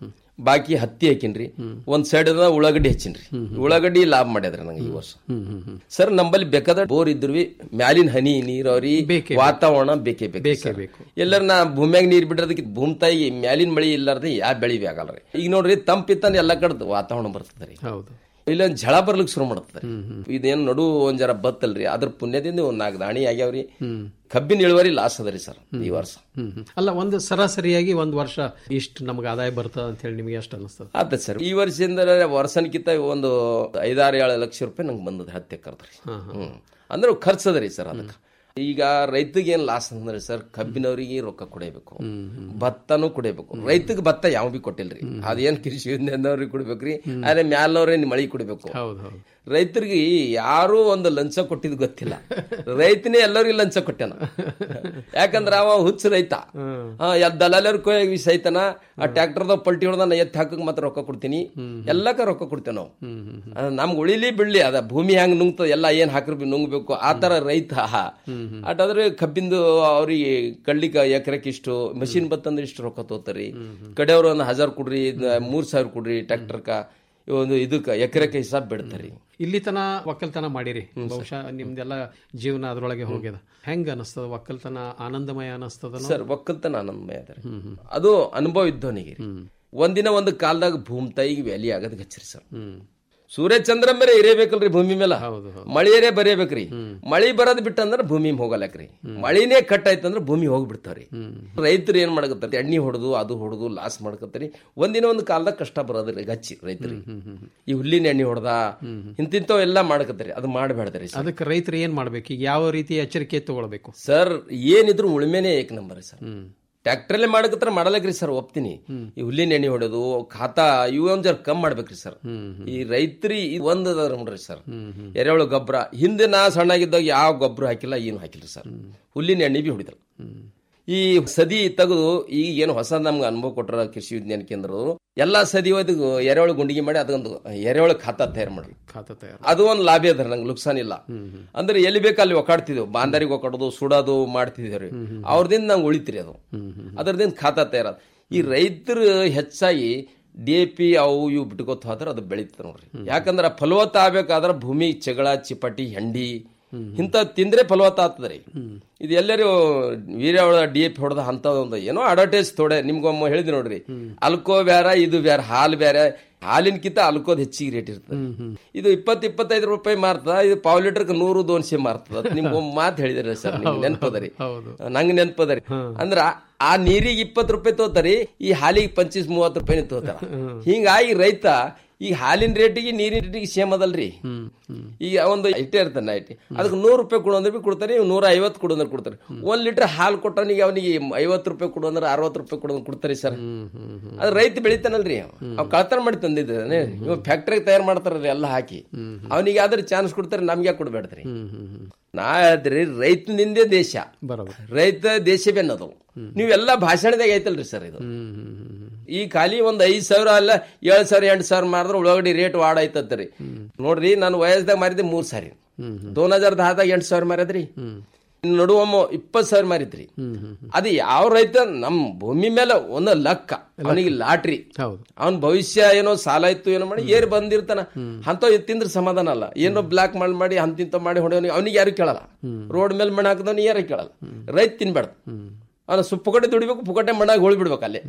ಬಾಕಿ ಹತ್ತಿ ಹಾಕಿನ್ರಿ ಒಂದ್ ಸೈಡ್ ಉಳ್ಳಾಗಡ್ಡಿ ಹಚ್ಚಿನ್ರಿ ಉಳ್ಳಾಗಡ್ಡಿ ಲಾಭ ಮಾಡ್ಯದ್ರಿ ನಂಗೆ ಈ ವರ್ಷ ಸರ್ ನಂಬಲ್ಲಿ ಬೇಕಾದ ಬೋರ್ ಇದ್ರು ಮ್ಯಾಲಿನ ಹನಿ ನೀರಾವರಿ ವಾತಾವರಣ ಬೇಕೇ ಬೇಕು ಎಲ್ಲರ ನಾ ಭೂಮಿಯಾಗ ನೀರ್ ಬಿಡೋದಕ್ಕೆ ಭೂಮಿ ತಾಯಿಗೆ ಮ್ಯಾಲಿನ ಮಳಿ ಇಲ್ಲಾರ್ದೆ ಯಾ ಬೆಳಿ ಆಗಲ್ರಿ ಈಗ ನೋಡ್ರಿ ತಂಪಿತ್ತಂದ್ರೆ ಎಲ್ಲ ಕಡೆ ವಾತಾವರಣ ಬರ್ತದ್ರಿ ಹೌದು ಇಲ್ಲೊಂದ್ ಝಳ ಬರ್ಲಿಕ್ಕೆ ಶುರು ಮಾಡ್ತದೆ ಇದೇನ್ ನಡು ಒಂದ್ ಜರ ಬತ್ತಲ್ರಿ ಅದ್ರ ಪುಣ್ಯದಿಂದ ಒಂದ್ ನಾಲ್ಕು ದಾಣಿ ಆಗ್ಯಾವ್ರಿ ಕಬ್ಬಿನ ಇಳುವರಿ ಲಾಸ್ ಅದರಿ ಸರ್ ಈ ವರ್ಷ ಹ್ಮ್ ಹ್ಮ್. ಅಲ್ಲ ಒಂದು ಸರಾಸರಿಯಾಗಿ ಒಂದು ವರ್ಷ ಇಷ್ಟು ನಮ್ಗೆ ಆದಾಯ ಬರ್ತದ ಅಂತ ಹೇಳಿ ನಿಮಗೆ ಎಷ್ಟು ಅನಿಸ್ತದ ಆತ ಸರ್ ಈ ವರ್ಷದಿಂದ ವರ್ಷನಕ್ಕಿಂತ ಒಂದು ಐದಾರು ಏಳು ಲಕ್ಷ ರೂಪಾಯಿ ನಂಗೆ ಬಂದದ ಹತ್ತು ಎಕರ್ದ್ರಿ ಹ್ಮ್ ಅಂದ್ರೆ ಖರ್ಚು ಅದರಿ ಸರ್ ಅದಕ್ಕೆ ಈಗ ರೈತಗೆ ಏನ್ ಲಾಸ್ ಅಂದ್ರೆ ಸರ್ ಕಬ್ಬಿನವರಿಗೆ ರೊಕ್ಕ ಕೊಡಬೇಕು ಭತ್ತನೂ ಕೊಡಬೇಕು ರೈತಗೆ ಭತ್ತ ಯಾವ ಬಿ ಕೊಟ್ಟಿಲ್ರಿ ಅದೇನ್ ಕೃಷಿ ಯೋಜನೆದವ್ರಿಗೆ ಕೊಡ್ಬೇಕ್ರಿ ಆದ್ರೆ ಮ್ಯಾಲವ್ರೆ ಮಳಿ ಕೊಡ್ಬೇಕು ಹೌದು ಹೌದು ರೈತರಿಗೆ ಯಾರು ಒಂದು ಲಂಚ ಕೊಟ್ಟಿದ್ ಗೊತ್ತಿಲ್ಲ ರೈತನೇ ಎಲ್ಲರಿಗೂ ಲಂಚ ಕೊಟ್ಟಾನ ಯಾಕಂದ್ರ ಅವ ಹುಚ್ಚ ರೈತ ದಲಾಲರ್ ಕೊಯ್ಯಾಗ ಸೈತನ ಆ ಟ್ರ್ಯಾಕ್ಟರ್ದ ಪಲ್ಟಿ ಹೊಡೆದ ಎತ್ತಿ ಹಾಕಕ್ ಮಾತ್ರ ರೊಕ್ಕ ಕೊಡ್ತೀನಿ ಎಲ್ಲಕ್ಕ ರೊಕ್ಕ ಕೊಡ್ತೇವೆ ನಾವು ಅದ್ ನಮ್ಗ್ ಉಳಿಲಿ ಬಿಡ್ಲಿ ಅದ ಭೂಮಿ ಹೆಂಗ್ ನುಂಗ್ತದ ಎಲ್ಲ ಏನ್ ಹಾಕ್ರ ಬಿ ನುಂಗ್ಬೇಕು ಆ ತರ ರೈತ ಅಟಾದ್ರೆ ಕಬ್ಬಿಂದು ಅವ್ರಿಗೆ ಕಡ್ಲಿಕ್ಕ ಎಕರೆಕ್ ಇಷ್ಟು ಮಷಿನ್ ಬತ್ತಂದ್ರೆ ಇಷ್ಟು ರೊಕ್ಕ ತೋತಾರಿ ಕಡೆಯವ್ರು ಒಂದು ಹಜಾರ್ ಕೊಡ್ರಿ ಇದ್ ಮೂರ್ ಸಾವಿರ ಕೊಡ್ರಿ ಟ್ರ್ಯಾಕ್ಟರ್ಕ ಒಂದು ಇದಕ್ಕ ಎಕರೆಕ್ಕೆ ಹಿಸಾಬ್ ಬಿಡ್ತಾರಿ ಇಲ್ಲಿ ತನ ಒಕ್ಕಲ್ತನ ಮಾಡಿರಿ ಬಹುಶಃ ನಿಮ್ದೆಲ್ಲ ಜೀವನ ಅದ್ರೊಳಗೆ ಹೋಗ್ಯದ ಹೆಂಗ ಅನಸ್ತದ ಒಕ್ಕಲ್ತನ ಆನಂದಮಯ ಅನಸ್ತದ ಸರ್ ಒಕ್ಕಲ್ತನ ಆನಂದಮಯ ಅದ ಅದು ಅನುಭವ ಇದ್ದವನಿಗೆ ರೀ. ಒಂದಿನ ಒಂದು ಕಾಲದಾಗ ಭೂಮಿ ತಾಯಿಗೆ ವ್ಯಾಲಿ ಆಗೋದಕ್ಕೆ ಹಚ್ಚಿರಿ ಸರ್ ಸೂರ್ಯ ಚಂದ್ರ ಮೇಲೆ ಇರೇಬೇಕಲ್ರಿ ಭೂಮಿ ಮೇಲೆ ಮಳೆಯರೇ ಬರೇಬೇಕ್ರಿ ಮಳಿ ಬರೋದ್ ಬಿಟ್ಟಂದ್ರ ಭೂಮಿ ಹೋಗಲಕ್ರಿ ಮಳಿನೇ ಕಟ್ ಆಯ್ತಂದ್ರ ಭೂಮಿ ಹೋಗ್ಬಿಡ್ತಾವ್ರಿ ರೈತರು ಏನ್ ಮಾಡಕತ್ತಾರ ಎಣ್ಣೆ ಹೊಡೆದು ಅದು ಹೊಡೆದು ಲಾಸ್ ಮಾಡ್ಕತ್ತಾರಿ ಒಂದಿನ ಒಂದು ಕಾಲದಾಗ ಕಷ್ಟ ಬರೋದ್ರಿ ಗಚ್ಚಿ ರೈತರಿಗೆ ಈ ಹುಲ್ಲಿನ ಎಣ್ಣೆ ಹೊಡೆದ ಇಂತಿಂತವ್ ಎಲ್ಲಾ ಮಾಡಕತ್ತಾರಿ ಅದು ಮಾಡಬೇಡ್ದ್ರಿ ಅದಕ್ಕೆ ರೈತರು ಏನ್ ಮಾಡ್ಬೇಕು ಈಗ ಯಾವ ರೀತಿ ಎಚ್ಚರಿಕೆ ತಗೊಳ್ಬೇಕು ಸರ್ ಏನಿದ್ರು ಉಳುಮೆನೆ ಏಕ್ ನಂಬರ್ ಸರ್ ಟ್ರ್ಯಾಕ್ಟರ್ಲೆ ಮಾಡಕತ್ರ ಮಾಡಲಕ್ರಿ ಸರ್ ಒಪ್ತೀನಿ ಈ ಹುಲ್ಲಿನ ಎಣ್ಣೆ ಹೊಡೆದು ಖಾತಾ ಇವು ಒಂದ್ ಜರ ಕಮ್ಮಿ ಮಾಡ್ಬೇಕ್ರಿ ಸರ್ ಈ ರೈತರಿ ಒಂದ್ ಅದ ನೋಡ್ರಿ ಸರ್ ಎರೆಹುಳು ಗೊಬ್ಬರ ಹಿಂದೆ ನಾ ಸಣ್ಣಾಗಿದ್ದಾಗ ಯಾವ ಗೊಬ್ಬರ ಹಾಕಿಲ್ಲ ಏನು ಹಾಕಿಲ್ಲ ಸರ್ ಹುಲ್ಲಿನ ಎಣ್ಣೆ ಬಿ ಹೊಡಿದಲ್ಲ ಈ ಸದಿ ತೆಗೆದು ಈಗ ಏನು ಹೊಸ ನಮ್ಗೆ ಅನುಭವ ಕೊಟ್ಟರ ಕೃಷಿ ವಿಜ್ಞಾನ ಕೇಂದ್ರದವರು ಎಲ್ಲಾ ಸದಿ ಒಯ್ದು ಎರೆಹುಳು ಗುಂಡಿಗೆ ಮಾಡಿ ಅದೊಂದು ಎರೆಹುಳು ಖಾತಾ ತಯಾರು ಮಾಡಿ ಖಾತಾ ತಯಾರು ಅದು ಒಂದು ಲಾಭ ಅದ ನಂಗೆ ನುಕ್ಸಾನ್ ಇಲ್ಲ ಅಂದ್ರೆ ಎಲ್ಲಿ ಬೇಕು ಅಲ್ಲಿ ಒಕ್ಕಾಡ್ತಿದ್ದೆವು ಬಾಂದಾರಿಗೆ ಒಕ್ಕಾಡೋದು ಸುಡೋದು ಮಾಡ್ತಿದ್ದೇವ್ರಿ ಅವ್ರದಿಂದ ನಂಗೆ ಉಳಿತ್ರಿ ಅದು ಅದರದಿಂದ ಖಾತಾ ತಯಾರ ಈ ರೈತರು ಹೆಚ್ಚಾಗಿ ಡಿ ಎ ಪಿ ಅವು ಇವು ಬಿಟ್ಕೋತ ಹೋದ್ರೆ ಅದು ಬೆಳೀತದೆ ನೋಡ್ರಿ ಯಾಕಂದ್ರೆ ಫಲವತ್ತ ಆಗ್ಬೇಕಾದ್ರೆ ಭೂಮಿ ಜಗಳ ಚಿಪಟಿ ಹೆಂಡಿ ಇಂಥ ತಿಂದ್ರೆ ಫಲವತ್ತ ಆಗ್ತದ್ರಿ ಇದು ಎಲ್ಲರೂ ವೀರ್ಯ ಡಿ ಎ ಪಿ ಹೊಡೆದ ಅಂತ ಒಂದು ಏನೋ ಅಡ್ವರ್ಟೈಸ್ ಥೋಡೆ ನಿಮ್ಗೊಮ್ಮ ಹೇಳಿದ್ವಿ ನೋಡ್ರಿ ಅಲ್ಕೋ ಬೇರೆ ಇದು ಬೇರೆ ಹಾಲು ಬೇರೆ ಹಾಲಿನಕಿಂತ ಅಲ್ಕೋದ್ ಹೆಚ್ಚಿಗೆ ರೇಟ್ ಇರ್ತದೆ ಇದು ಇಪ್ಪತ್ತು ಇಪ್ಪತ್ತೈದು ರೂಪಾಯಿ ಮಾರ್ತದ ಇದು ಪಾವ್ ಲೀಟರ್ಗೆ ನೂರು ದೋನ್ಸೆ ಮಾರ್ತದ ನಿಮ್ಗೆ ಒಂದು ಮಾತು ಹೇಳಿದ್ರಿ ಸರ್ ನಿಮ್ಗೆ ನೆನಪದರಿ ನಂಗೆ ನೆನಪದರಿ ಅಂದ್ರ ಆ ನೀರಿಗೆ ಇಪ್ಪತ್ತು ರೂಪಾಯಿ ತೋತಾರಿ ಈ ಹಾಲಿಗೆ ಪಂಚೀಸ್ ಮೂವತ್ತು ರೂಪಾಯಿ ತೋತಾರ ಹಿಂಗಾಗಿ ರೈತ ಈಗ ಹಾಲಿನ ರೇಟಿಗೆ ನೀರಿನ ರೇಟಿಗೆ ಸೇಮ್ ಅದಲ್ರಿ ಈಗ ಒಂದು ಇಟ್ಟೆ ಇರ್ತಾನೆ ಐಟಿ ಅದಕ್ಕೆ ನೂರು ರೂಪಾಯಿ ಕೊಡು ಅಂದ್ರೆ ಬಿ ಕೊಡ್ತಾರೆ ಇವ್ ನೂರ ಐವತ್ತು ಕೊಡು ಅಂದ್ರೆ ಕೊಡ್ತಾರೆ ಒಂದ್ ಲೀಟರ್ ಹಾಲು ಕೊಟ್ಟವನಿಗೆ ಅವನಿಗೆ ಐವತ್ತು ರೂಪಾಯಿ ಕೊಡು ಅಂದ್ರೆ ಅರವತ್ತು ರೂಪಾಯಿ ಕೊಡು ಅಂದ್ರೆ ಕೊಡ್ತಾರೆ ಸರ್ ಅದು ರೈತ ಬೆಳಿತಾನಲ್ರಿ ಅವ್ ಕಳ್ತನ ಮಾಡಿ ತಂದಿದ್ದಾನೆ ಇವ್ ಫ್ಯಾಕ್ಟ್ರಿಗೆ ತಯಾರು ಮಾಡ್ತಾರಲ್ರಿ ಎಲ್ಲ ಹಾಕಿ ಅವನಿಗೆ ಯಾವ್ದಾರು ಚಾನ್ಸ್ ಕೊಡ್ತಾರೆ ನಮ್ಗೆ ಯಾಕೆ ಕೊಡ್ಬೇಡ್ರಿ ನಾ ಹೇಳ್ದ್ರಿ ರೈತನಿಂದೇ ದೇಶ ರೈತ ದೇಶ ಬೆನ್ನದು ನೀವೆಲ್ಲ ಭಾಷಣದಾಗ ಐತಲ್ರಿ ಸರ್ ಇದು ಈ ಖಾಲಿ ಒಂದ್ ಐದ್ ಸಾವಿರ ಅಲ್ಲ ಏಳ್ ಸಾವಿರ ಎಂಟು ಸಾವಿರ ಮಾರಿದ್ರೆ ಉಳ್ಳಾಗಡ್ಡಿ ರೇಟ್ ವಾಡ ಐತತ್ರಿ ನೋಡ್ರಿ ನಾನು ವಯಸ್ಸದಾಗ ಮಾರಿದ್ದೆ ಮೂರ್ ಸಾರಿ ದೋನ್ ಹಜಾರ್ ದಹದಾಗ ಎಂಟು ಸಾವಿರ ಮಾರಿದ್ರಿ ನಡುವಮ್ಮ ಇಪ್ಪತ್ ಸಾವಿರ ಮಾರಿದ್ರಿ ಅದು ಯಾವ ರೈತ ನಮ್ ಭೂಮಿ ಮೇಲೆ ಒಂದು ಲಕ್ಕ ಅವನಿಗೆ ಲಾಟ್ರಿ ಅವನ ಭವಿಷ್ಯ ಏನೋ ಸಾಲ ಇತ್ತು ಏನೋ ಮಾಡಿ ಏರ್ ಬಂದಿರ್ತಾನ ಅಂತ ತಿಂದ್ರೆ ಸಮಾಧಾನ ಅಲ್ಲ ಏನೋ ಬ್ಲಾಕ್ ಮಾಡಿ ಮಾಡಿ ಅಂತಿಂತ ಮಾಡಿ ಹೊಡೆಯವನಿಗೆ ಅವನಿಗೆ ಯಾರು ಕೇಳಲ್ಲ ರೋಡ್ ಮೇಲೆ ಮಣ್ಣು ಹಾಕಿದವನು ಯಾರು ಕೇಳಲ್ಲ ರೈತ ತಿನ್ಬೇಡ ಅವನ ಸು ಪುಕಟೆ ದುಡಿಬೇಕು ಪುಕಟೆ ಮಣ್ಣಾಗಿ ಹೋಳ್ಬಿಡ್ಬೇಕು ಅಲ್ಲೇ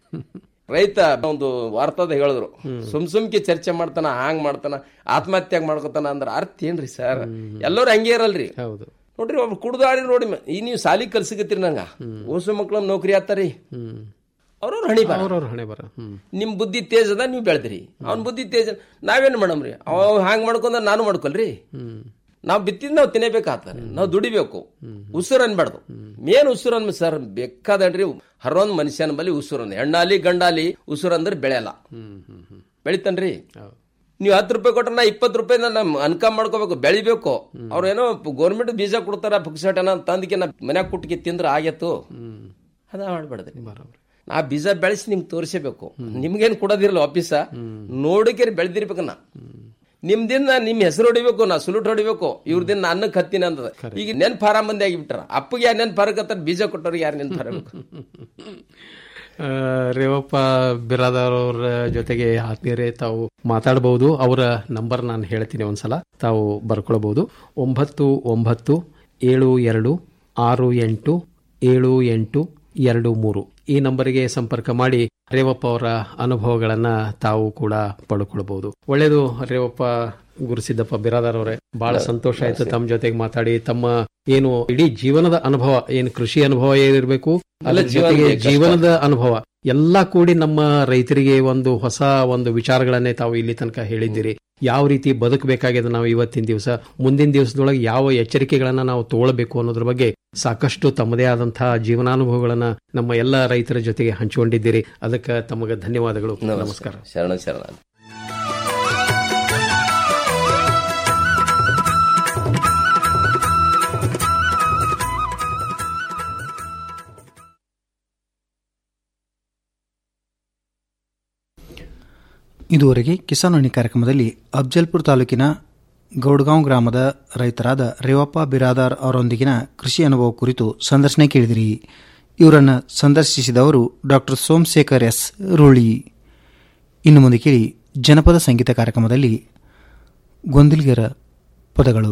ರೈತ ಒಂದು ವಾರ್ತಾದ ಹೇಳಿದ್ರು ಸುಮ್ ಸುಮ್ಕೆ ಚರ್ಚೆ ಮಾಡ್ತಾನ ಹಾಂಗ್ ಮಾಡ್ತಾನ ಆತ್ಮಹತ್ಯೆ ಮಾಡ್ಕೊತಾನ ಅಂದ್ರ ಅರ್ಥ ಏನ್ರಿ ಸರ್ ಎಲ್ಲರೂ ಹಂಗೆ ಇರಲ್ರಿ ಹೌದು ನೋಡ್ರಿ ಒಬ್ರು ಕುಡ್ದಾಡಿ ನೋಡಿ ಈ ನೀವು ಸಾಲಿ ಕಲ್ಸಿಕತ್ತೀರಿ ನಂಗ ಓಸು ಮಕ್ಳ ನೌಕರಿ ಆತಾರಿ ಅವ್ರವ್ರ ಹಣಿ ಬರ ಅವ್ರವ್ರ ಹಣೆ ಬರ ನಿಮ್ ಬುದ್ಧಿ ತೇಜ್ ಅದ ನೀವು ಬೆಳೆದ್ರಿ ಅವ್ನ ಬುದ್ಧಿ ತೇಜ್ ನಾವೇನ್ ಮಾಡಮ್ರಿ ಅವ ಹ್ಯಾಂಗ್ ಮಾಡ್ಕೊಂಡ ನಾನು ಮಾಡ್ಕೊಲ್ರಿ ನಾವ್ ಬಿತ್ತಿದ್ ನಾವ್ ತಿನ್ನಬೇಕಾಗ್ತದೆ ನಾವ್ ದುಡಿಬೇಕು ಉಸಿರು ಅನ್ಬಾರ್ದು ಮೇನ್ ಉಸಿರು ಅನ್ಬ ಸರ್ ಬೇಕಾದನ್ರಿ ಹರೊಂದ್ ಮನುಷ್ಯನ ಬಳಿ ಉಸಿರು ಅನ್ ಹೆಣ್ಣಾಲಿ ಗಂಡಾಲಿ ಉಸಿರು ಅಂದ್ರೆ ಬೆಳೆಯಲ್ಲ ಬೆಳಿತಾನ್ರಿ ನೀವು ಹತ್ತು ರೂಪಾಯಿ ಕೊಟ್ರೆ ನಾ ಇಪ್ಪತ್ತು ರೂಪಾಯಿ ನಮ್ ಅನ್ಕಮ್ ಮಾಡ್ಕೋಬೇಕು ಬೆಳಿಬೇಕು ಅವ್ರೇನೋ ಗೌರ್ಮೆಂಟ್ ಬೀಜ ಕೊಡ್ತಾರ ಪುಕ್ಸಟ್ ಏನೋ ತಂದಕ್ಕೆ ನಾ ಮನ್ಯಾಗ ಕುಟ್ಟಿಗೆ ತಿಂದ್ರೆ ಆಗತ್ತು ಅದ ಮಾಡ್ಬೇಡ್ದ್ರಿ ನಾ ಬೀಜ ಬೆಳೆಸಿ ನಿಮ್ಗೆ ತೋರಿಸಬೇಕು ನಿಮ್ಗೇನ್ ಕೊಡೋದಿರಲ್ಲ ಆಫೀಸ ನೋಡಕ್ಕೆ ಬೆಳೆದಿರ್ಬೇಕು ನಾ ನಿಮ್ದಿಂದ ನಿಮ್ ಹೆಸರು ಹೊಡಿಬೇಕು ನಾ ಸುಲುಟ್ ಹೊಡಿಬೇಕು ಇವ್ರದಿಂದ ಅನ್ನಕ್ಕೆ ಹತ್ತೀನಿ ಅಂತದ ಈಗ ನೆನ್ಪ ಹಾರ ಮಂದಿ ಆಗಿಬಿಟ್ಟಾರ ಅಪ್ಪಗೆ ಯಾರು ನೆನ್ಪ ಹಾರಕತ್ತಾರ ಬೀಜ ಕೊಟ್ಟವ್ರಿಗೆ ಯಾರು ನೆನ್ಪ ಹಾರಬೇಕು ಆ, ರೇವಪ್ಪ ಬಿರಾದಾರ್ ಅವರ ಜೊತೆಗೆ ಆತ್ಮೀಯರೇ ತಾವು ಮಾತಾಡಬಹುದು ಅವರ ನಂಬರ್ ನಾನು ಹೇಳ್ತೀನಿ ಒಂದ್ಸಲ ತಾವು ಬರ್ಕೊಳ್ಬಹುದು ಒಂಬತ್ತು ಒಂಬತ್ತು ಏಳು ಎರಡು ಆರು ಎಂಟು ಏಳು ಎಂಟು ಎರಡು ಮೂರು ಈ ನಂಬರಿಗೆ ಸಂಪರ್ಕ ಮಾಡಿ ರೇವಪ್ಪ ಅವರ ಅನುಭವಗಳನ್ನ ತಾವು ಕೂಡ ಪಡ್ಕೊಳ್ಬಹುದು ಒಳ್ಳೇದು ರೇವಪ್ಪ ಗುರುಸಿದ್ದಪ್ಪ ಬಿರಾದಾರ್ ಅವರೇ ಬಹಳ ಸಂತೋಷ ಆಯ್ತು ತಮ್ಮ ಜೊತೆಗೆ ಮಾತಾಡಿ ತಮ್ಮ ಏನು ಇಡೀ ಜೀವನದ ಅನುಭವ ಏನು ಕೃಷಿ ಅನುಭವ ಏನಿರಬೇಕು ಅಲ್ಲ ಜೀವನ ಜೊತೆಗೆ ಬೇಕು. ಜೀವನದ ಅನುಭವ ಎಲ್ಲಾ ಕೂಡಿ ನಮ್ಮ ರೈತರಿಗೆ ಒಂದು ಹೊಸ ಒಂದು ವಿಚಾರಗಳನ್ನೇ ತಾವು ಇಲ್ಲಿ ತನಕ ಹೇಳಿದ್ದೀರಿ ಯಾವ ರೀತಿ ಬದುಕಬೇಕಾಗಿದೆ ನಾವು ಇವತ್ತಿನ ದಿವಸ ಮುಂದಿನ ದಿವಸದೊಳಗೆ ಯಾವ ಎಚ್ಚರಿಕೆಗಳನ್ನ ನಾವು ತಗೊಳ್ಬೇಕು ಅನ್ನೋದ್ರ ಬಗ್ಗೆ ಸಾಕಷ್ಟು ತಮ್ಮದೇ ಆದಂತಹ ಜೀವನಾನುಭವಗಳನ್ನ ನಮ್ಮ ಎಲ್ಲ ರೈತರ ಜೊತೆಗೆ ಹಂಚಿಕೊಂಡಿದ್ದೀರಿ ಅದಕ್ಕೆ ತಮಗೆ ಧನ್ಯವಾದಗಳು ನಮಸ್ಕಾರ ಶರಣ ಶರಣ ಇದುವರೆಗೆ ಕಿಸಾನ್ವಾಣಿ ಕಾರ್ಯಕ್ರಮದಲ್ಲಿ ಅಫ್ಜಲ್ಪುರ ತಾಲೂಕಿನ ಗೌಡ್ಗಾಂವ್ ಗ್ರಾಮದ ರೈತರಾದ ರೇವಪ್ಪ ಬಿರಾದಾರ್ ಅವರೊಂದಿಗಿನ ಕೃಷಿ ಅನುಭವ ಕುರಿತು ಸಂದರ್ಶನ ಕೇಳಿದಿರಿ ಇವರನ್ನು ಸಂದರ್ಶಿಸಿದವರು ಡಾಕ್ಟರ್ ಸೋಮಶೇಖರ್ ಎಸ್ ರೂಳಿ ಇನ್ನು ಮುಂದೆ ಕೇಳಿ ಜನಪದ ಸಂಗೀತ ಕಾರ್ಯಕ್ರಮದಲ್ಲಿ ಗೊಂದಲಿಗರ ಪದಗಳು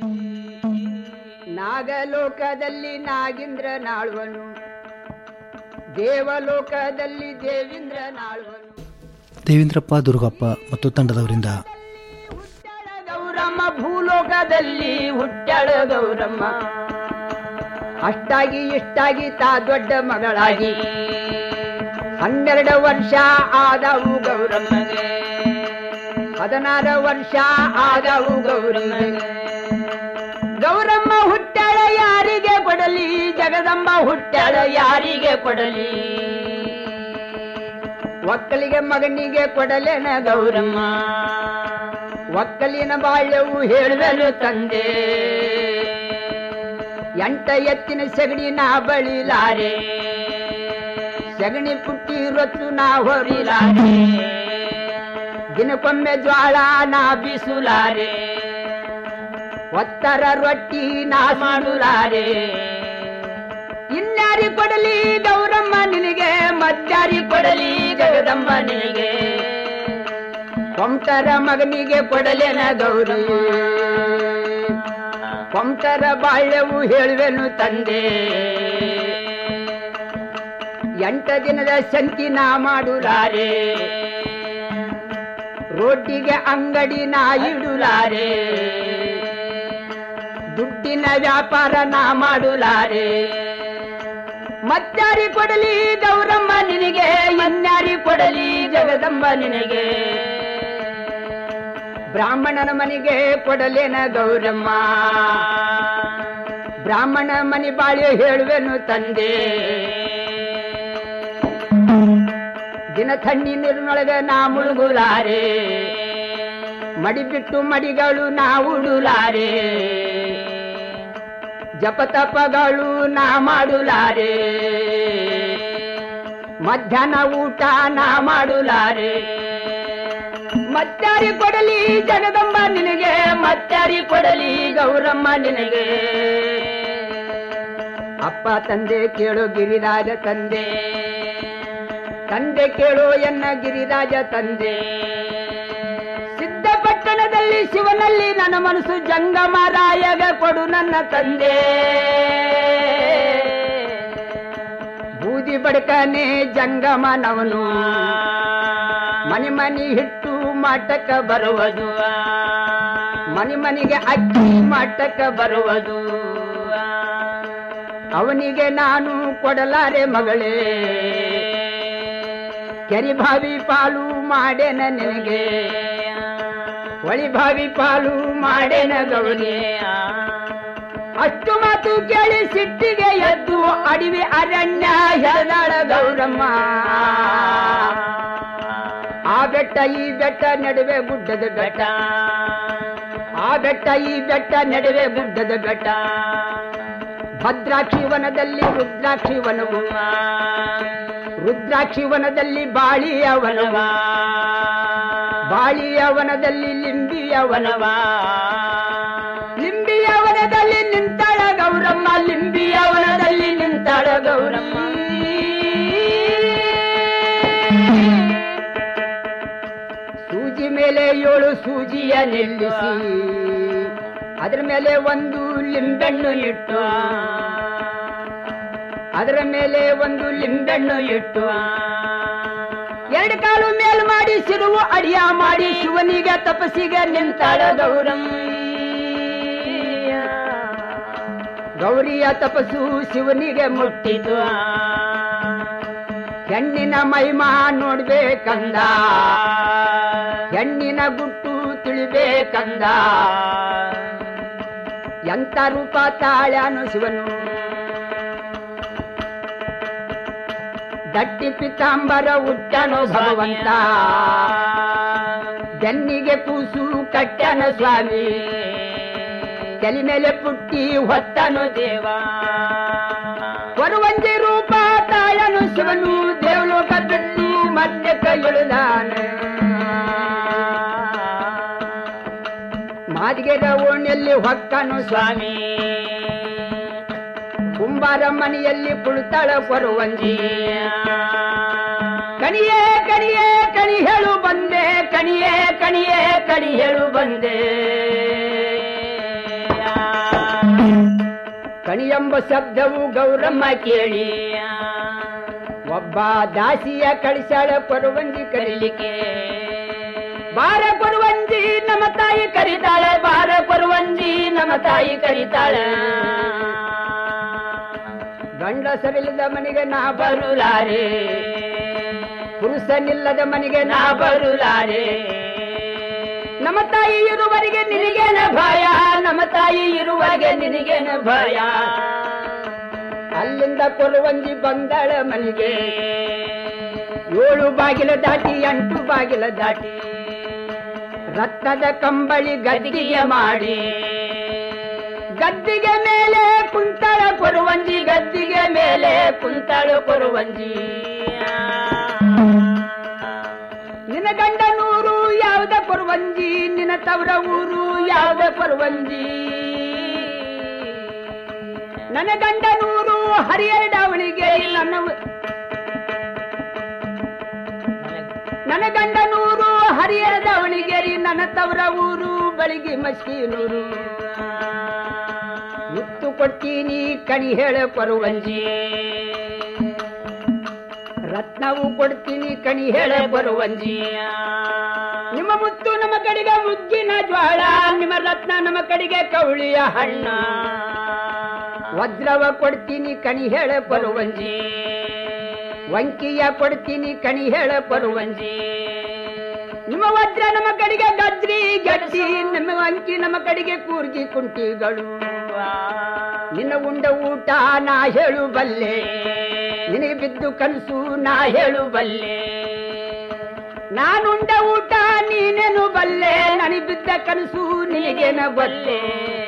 ನಾಗಲೋಕದಲ್ಲಿ ನಾಗೇಂದ್ರ ನಾಳ್ವನು ದೇವಲೋಕದಲ್ಲಿ ದೇವೇಂದ್ರ ನಾಳ್ವನು ದೇವೇಂದ್ರಪ್ಪ ದುರ್ಗಪ್ಪ ಮತ್ತು ತಂಡದವರಿಂದ ಗೌರಮ್ಮ ಭೂಲೋಕದಲ್ಲಿ ಹುಟ್ಟಾಳ ಗೌರಮ್ಮ ಅಷ್ಟಾಗಿ ಇಷ್ಟಾಗಿ ತಾ ದೊಡ್ಡ ಮಗಳಾಗಿ ಹನ್ನೆರಡು ವರ್ಷ ಆದವು ಗೌರಮ್ಮಗೆ ಹದಿನಾರು ವರ್ಷ ಆದವು ಗೌರಮ್ಮಗೆ ಗೌರಮ್ಮ ಹುಟ್ಟಾಳ ಯಾರಿಗೆ ಕೊಡಲಿ ಜಗದಂಬ ಹುಟ್ಟಾಳ ಯಾರಿಗೆ ಕೊಡಲಿ ಒಕ್ಕಲಿಗೆ ಮಗನಿಗೆ ಕೊಡಲೇನ ಗೌರಮ್ಮ ಒಕ್ಕಲಿನ ಬಾಳ್ಯವು ಹೇಳುವೆನು ತಂದೆ ಎಂಟ ಎತ್ತಿನ ಸಗಣಿ ನಾ ಬಳಿಲಾರೆ ಸಗಣಿ ಪುಟ್ಟಿ ರೊತ್ತು ನಾ ಹೊರಿಲಾರೆ ದಿನಕ್ಕೊಮ್ಮೆ ಜ್ವಾಳ ನಾ ಬೀಸುಲಾರೆ ಒತ್ತರ ರೊಟ್ಟಿ ನಾ ಮಾಡುಲಾರೆ ಇನ್ಯಾರಿ ಕೊಡಲಿ ಗೌರಮ್ಮ ನಿನಗೆ ಮತ್ತಾರಿ ಕೊಡಲಿ ಜಗದಮ್ಮ ನಿನಗೆ ಕೊಂಟರ ಮಗನಿಗೆ ಕೊಡಲೇನ ಗೌರಿ ಕೊಂಟರ ಬಾಳ್ಯವು ಹೇಳುವೆನು ತಂದೆ ಎಂಟ ದಿನದ ಸಂತಿ ನಾ ಮಾಡುಲಾರೆ ರೋಟಿಗೆ ಅಂಗಡಿ ನಾ ಇಡುಲಾರೆ ದುಡ್ಡಿನ ವ್ಯಾಪಾರ ನಾ ಮಾಡುಲಾರೆ ಮತ್ತಾರಿ ಕೊಡಲಿ ಗೌರಮ್ಮ ನಿನಗೆ ಇನ್ಯಾರಿ ಕೊಡಲಿ ಜಗದಂಬ ನಿನಗೆ ಬ್ರಾಹ್ಮಣನ ಮನೆಗೆ ಕೊಡಲೇನ ಗೌರಮ್ಮ ಬ್ರಾಹ್ಮಣ ಮನೆ ಬಾಳಿ ಹೇಳುವೆನು ತಂದೆ ದಿನ ತಣ್ಣಿ ನೀರಿನೊಳಗೆ ನಾ ಮುಳುಗುಲಾರೆ ಮಡಿ ಬಿಟ್ಟು ಮಡಿಗಳು ನಾ ಉಡುಲಾರೆ ಜಪತಪಗಳು ನಾ ಮಾಡುಲಾರೆ ಮಧ್ಯಾಹ್ನ ಊಟ ನಾ ಮಾಡುಲಾರೆ ಮತ್ತಾರಿ ಕೊಡಲಿ ಜಗದಂಬ ನಿನಗೆ ಮತ್ತಾರಿ ಕೊಡಲಿ ಗೌರಮ್ಮ ನಿನಗೆ ಅಪ್ಪ ತಂದೆ ಕೇಳು ಗಿರಿರಾಜ ತಂದೆ ತಂದೆ ಕೇಳು ಎನ್ನ ಗಿರಿರಾಜ ತಂದೆ ಸಿದ್ಧಪಟ್ಟಣದಲ್ಲಿ ಶಿವನಲ್ಲಿ ನನ್ನ ಮನಸ್ಸು ಜಂಗಮರಾಯಗ ಕೊಡು ನನ್ನ ತಂದೆ ಬೂದಿ ಬಡಕನೆ ಜಂಗಮನವನು ಮನೆ ಮನಿ ಹಿಟ್ಟು ಮಾಟಕ ಬರುವುದು ಮನೆ ಮನೆಗೆ ಅಕ್ಕಿ ಮಾಟಕ ಬರುವುದು ಅವನಿಗೆ ನಾನು ಕೊಡಲಾರೆ ಮಗಳೇ ಕೆರಿ ಬಾವಿ ಪಾಲು ಮಾಡೇನ ನಿನಗೆ ಹೊಳಿ ಬಾವಿ ಪಾಲು ಮಾಡೇನ ಗೌರಿ ಅಷ್ಟು ಮಾತು ಕೇಳಿ ಸಿಟ್ಟಿಗೆ ಎದ್ದು ಅಡವಿ ಅರಣ್ಯ ಹೆದಾಳ ಗೌರಮ್ಮ ಆ ಬೆಟ್ಟ ಈ ಬೆಟ್ಟ ನಡುವೆ ಗುಡ್ಡದ ಬೆಟ್ಟ ಆ ಬೆಟ್ಟ ಈ ಬೆಟ್ಟ ನಡುವೆ ಗುಡ್ಡದ ಬೆಟ್ಟ ಭದ್ರಾಕ್ಷಿ ವನದಲ್ಲಿ ರುದ್ರಾಕ್ಷಿ ವನವು ರುದ್ರಾಕ್ಷಿ ವನದಲ್ಲಿ ಬಾಳಿಯ ವನವ ಬಾಳಿಯ ವನದಲ್ಲಿ ಲಿಂಬಿಯ ವನವ ಲಿಂಬಿಯ ವನದಲ್ಲಿ ನಿಂತಾಳ ಗೌರಮ್ಮ ಲಿಂಬಿಯ ವನದಲ್ಲಿ ನಿಂತಾಳ ಗೌರಮ್ಮ ಸೂಜಿ ಮೇಲೆ ಏಳು ಸೂಜಿಯ ನಿಲ್ಲಿಸಿ ಅದರ ಮೇಲೆ ಒಂದು ಲಿಂಬೆಣ್ಣು ಇಟ್ಟು ಅದರ ಮೇಲೆ ಒಂದು ಲಿಂಬೆಣ್ಣು ಇಟ್ಟು ಎರಡು ಕಾಲು ಮೇಲ್ ಮಾಡಿ ಸಿರುವು ಅಡಿಯ ಮಾಡಿ ಶಿವನಿಗೆ ತಪಸ್ಸಿಗೆ ನಿಂತಾಳ ಗೌರಮ್ಮ ಗೌರಿಯ ತಪಸ್ಸು ಶಿವನಿಗೆ ಮುಟ್ಟಿತು ಹೆಣ್ಣಿನ ಮಹಿಮಾ ನೋಡ್ಬೇಕಂದ ಹೆಣ್ಣಿನ ಗುಟ್ಟು ತಿಳಿಬೇಕಂದ ಎಂತ ರೂಪ ತಾಳ್ಯಾನು ಶಿವನು ದಟ್ಟಿ ಪಿತಾಂಬರ ಉಟ್ಟನು ಭಗವಂತ ಬೆನ್ನಿಗೆ ಕೂಸು ಕಟ್ಟನು ಸ್ವಾಮಿ ತಲೆ ಮೇಲೆ ಪುಟ್ಟಿ ಹೊತ್ತನು ದೇವ ಕೊರುವಂಜಿ ರೂಪ ತಾಳನು ಶಿವನು ದೇವಲೋಕ ಬಿಟ್ಟು ಮತ್ತೆ ಕೈಯುಳಿದಾನ ಮಾದಿಗೆದ ಓಣಿಯಲ್ಲಿ ಹೊಕ್ಕನು ಸ್ವಾಮಿ ಕುಂಬಾರ ಮನೆಯಲ್ಲಿ ಕುಳಿತಾಳ ಕೊರುವಂಜಿ ಕಣಿಯೇ ಕಣಿಯೇ ಕಣಿ ಹೇಳು ಬಂದೆ ಕಣಿಯೇ ಕಣಿಯೇ ಕಣಿ ಹೇಳು ಬಂದೆ ಕಣಿ ಎಂಬ ಶಬ್ದವು ಗೌರಮ್ಮ ಕೇಳಿ ಒಬ್ಬ ದಾಸಿಯ ಕಳಿಸಾಳ ಕೊರುವಂಜಿ ಕರೀಲಿಕ್ಕೆ ಬಾರ ಕೊರುವಂಜಿ ನಮ್ಮ ತಾಯಿ ಕರೀತಾಳೆ ಬಾರ ಕೊರುವಂಜಿ ನಮ್ಮ ತಾಯಿ ಕರೀತಾಳೆ ಗಂಡಸರಿಲ್ಲದ ಮನೆಗೆ ನಾ ಬರುಲಾರೆ ಪುರುಷನಿಲ್ಲದ ಮನೆಗೆ ನಾ ಬರುಲಾರೆ ನಮ್ಮ ತಾಯಿ ಇರುವರಿಗೆ ನಿನಗೇನ ಭಯ ನಮ್ಮ ತಾಯಿ ಇರುವರಿಗೆ ನಿನಗೇನ ಭಯ ಅಲ್ಲಿಂದ ಕೊರುವಂಜಿ ಬಂದಳ ಮನೆಗೆ ಏಳು ಬಾಗಿಲ ದಾಟಿ ಎಂಟು ಬಾಗಿಲ ದಾಟಿ ರಕ್ತದ ಕಂಬಳಿ ಗದ್ದಿಗೆ ಮಾಡಿ ಗದ್ದಿಗೆ ಮೇಲೆ ಕುಂತಳ ಕೊರುವಂಜಿ ಗದ್ದಿಗೆ ಮೇಲೆ ಕುಂತಳು ಕೊರುವಂಜಿ ನಿನ್ನ ಗಂಡ ನೂರು ಯಾವ್ದ ಕೊರುವಂಜಿ ನಿನ್ನ ತವರ ಊರು ಯಾವ್ದ ಕೊರುವಂಜಿ ನನ್ನ ಗಂಡ ನೂರು ಹರಿಹರ ದಾವಣಿಗೆ ನನ್ನ ನನ್ನ ಗಂಡ ನೂರು ಹರಿಹರ ದಾವಣಿಗೆರಿ ನನ್ನ ತವರ ಊರು ಬಳಿಗಿ ಮಸ್ಕೀನೂರು ಮುತ್ತು ಕೊಡ್ತೀನಿ ಕಣಿ ಹೇಳ ಕೊರುವಂಜಿ ರತ್ನವು ಕೊಡ್ತೀನಿ ಕಣಿ ಹೇಳ ಬರುವಂಜಿ ನಿಮ್ಮ ಮುತ್ತು ನಮ್ಮ ಕಡೆಗೆ ಮುಗ್ಗಿನ ಜ್ವಾಳ ನಿಮ್ಮ ರತ್ನ ನಮ್ಮ ಕಡೆಗೆ ಕೌಳಿಯ ಹಣ್ಣ ವಜ್ರವ ಕೊಡ್ತೀನಿ ಕಣಿ ಹೇಳ ಬರುವಂಜಿ ವಂಕಿಯ ಕೊಡ್ತೀನಿ ಕಣಿ ಹೇಳ ಬರುವಂಜಿ ನಿಮ್ಮ ವಜ್ರ ನಮ್ಮ ಕಡೆಗೆ ಗಜ್ರಿ ಗಡ್ಡಿ ನಮ್ಮ ವಂಕಿ ನಮ್ಮ ಕಡೆಗೆ ಕೂರ್ಗಿ ಕುಂಟಿಗಳು ನಿನ್ನ ಉಂಡ ಊಟ ನಾ ಹೇಳು ಬಲ್ಲೆ ನಿನಗೆ ಬಿದ್ದು ಕನಸು ನಾ ಹೇಳು ಬಲ್ಲೆ ನಾನುಂಡ ಊಟ ನೀನೇನು ಬಲ್ಲೆ ನನಗೆ ಬಿದ್ದ ಕನಸು ನಿನಗೇನ ಬಲ್ಲೆ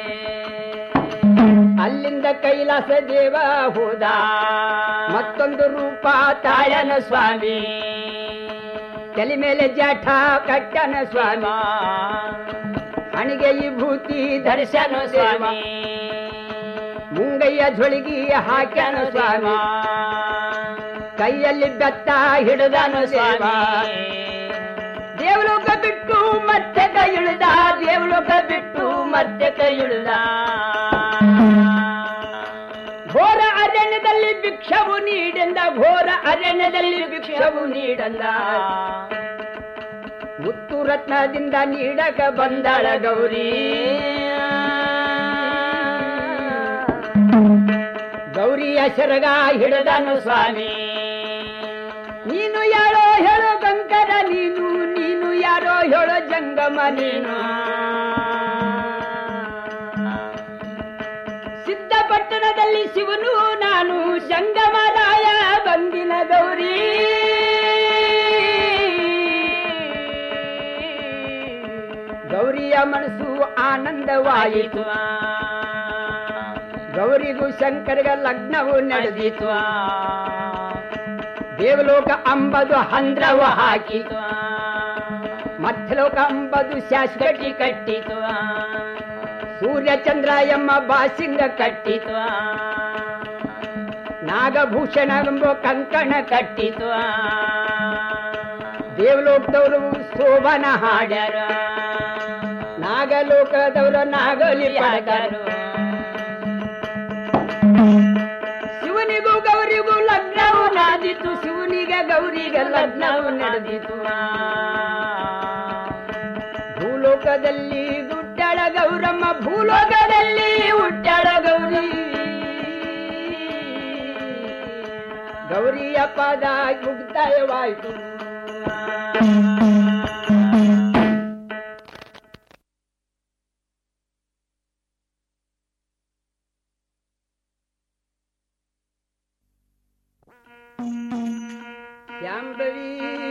ಅಲ್ಲಿಂದ ಕೈಲಾಸ ದೇವ ಹೋದ ಮತ್ತೊಂದು ರೂಪ ತಾಯನ ಸ್ವಾಮಿ ತಲೆ ಮೇಲೆ ಜಾಠ ಕಟ್ಟನ ಸ್ವಾಮಿ ಹಣಿಗೆ ವಿಭೂತಿ ದರ್ಶನ ಸ್ವಾಮಿ ಮುಂಗಯ್ಯ ಝೊಳಗಿ ಹಾಕ್ಯಾನ ಸ್ವಾಮಿ ಕೈಯಲ್ಲಿ ಬೆತ್ತ ಹಿಡಿದನು ಸ್ವಾಮಿ ದೇವಲೋಕ ಬಿಟ್ಟು ಮತ್ತೆ ಕೈ ಇಳಿದ ದೇವಲೋಕ ಬಿಟ್ಟು ಮತ್ತೆ ಕೈ ಇಳಿದ ಘೋರ ಅರಣ್ಯದಲ್ಲಿ ಭಿಕ್ಷವು ನೀಡೆಂದ ಘೋರ ಅರಣ್ಯದಲ್ಲಿ ಭಿಕ್ಷವು ನೀಡಂದ ಮುತ್ತು ರತ್ನದಿಂದ ನೀಡಕ ಬಂದಳ ಗೌರಿ ಗೌರಿಯ ಸೆರಗ ಹಿಡಿದನು ಸ್ವಾಮಿ ನೀನು ಯಾರೋ ಹೇಳೋ ಗಂಕರ ನೀನು ನೀನು ಯಾರೋ ಹೇಳೋ ಜಂಗಮ ನೀನು ಸಿದ್ಧಪಟ್ಟಣದಲ್ಲಿ ಶಿವನು ನಾನು ಸಂಗಮರಾಯ ಬಂದಿನ ಗೌರಿ ಗೌರಿಯ ಮನಸ್ಸು ಆನಂದವಾಯಿತು ಗೌರಿಗೂ ಶಂಕರಗ ಲಗ್ನವು ನಡೆದಿತು ದೇವಲೋಕ ಅಂಬದು ಹಂದ್ರವ ಹಾಕಿತು ಮಧ್ಯಲೋಕ ಅಂಬದು ಶಾಶ್ವತಿ ಕಟ್ಟಿತು ಸೂರ್ಯ ಚಂದ್ರ ಎಂಬ ಬಾಸಿಂಗ ಕಟ್ಟಿತು ನಾಗಭೂಷಣ ಎಂಬ ಕಂಕಣ ಕಟ್ಟಿತು ದೇವಲೋಕದವರು ಶೋಭನ ಹಾಡ್ಯಾರ ನಾಗಲೋಕದವರು ನಾಗಲಿ ಪಡೆದರು ಶಿವನಿಗೂ ಗೌರಿಗೂ ಲಗ್ನವು ನಡೆದಿತ್ತು ಶಿವನಿಗೆ ಗೌರಿಗೆ ಲಗ್ನವು ನಡೆದಿತ್ತು ಭೂಲೋಕದಲ್ಲಿ ಹುಟ್ಟಳ ಗೌರಮ್ಮ ಭೂಲೋಕದಲ್ಲಿ ಹುಟ್ಟಳ ಗೌರಿ ಗೌರಿಯ ಪದ ಮುಕ್ತಾಯವಾಯಿತು ಶಾಂಭವಿ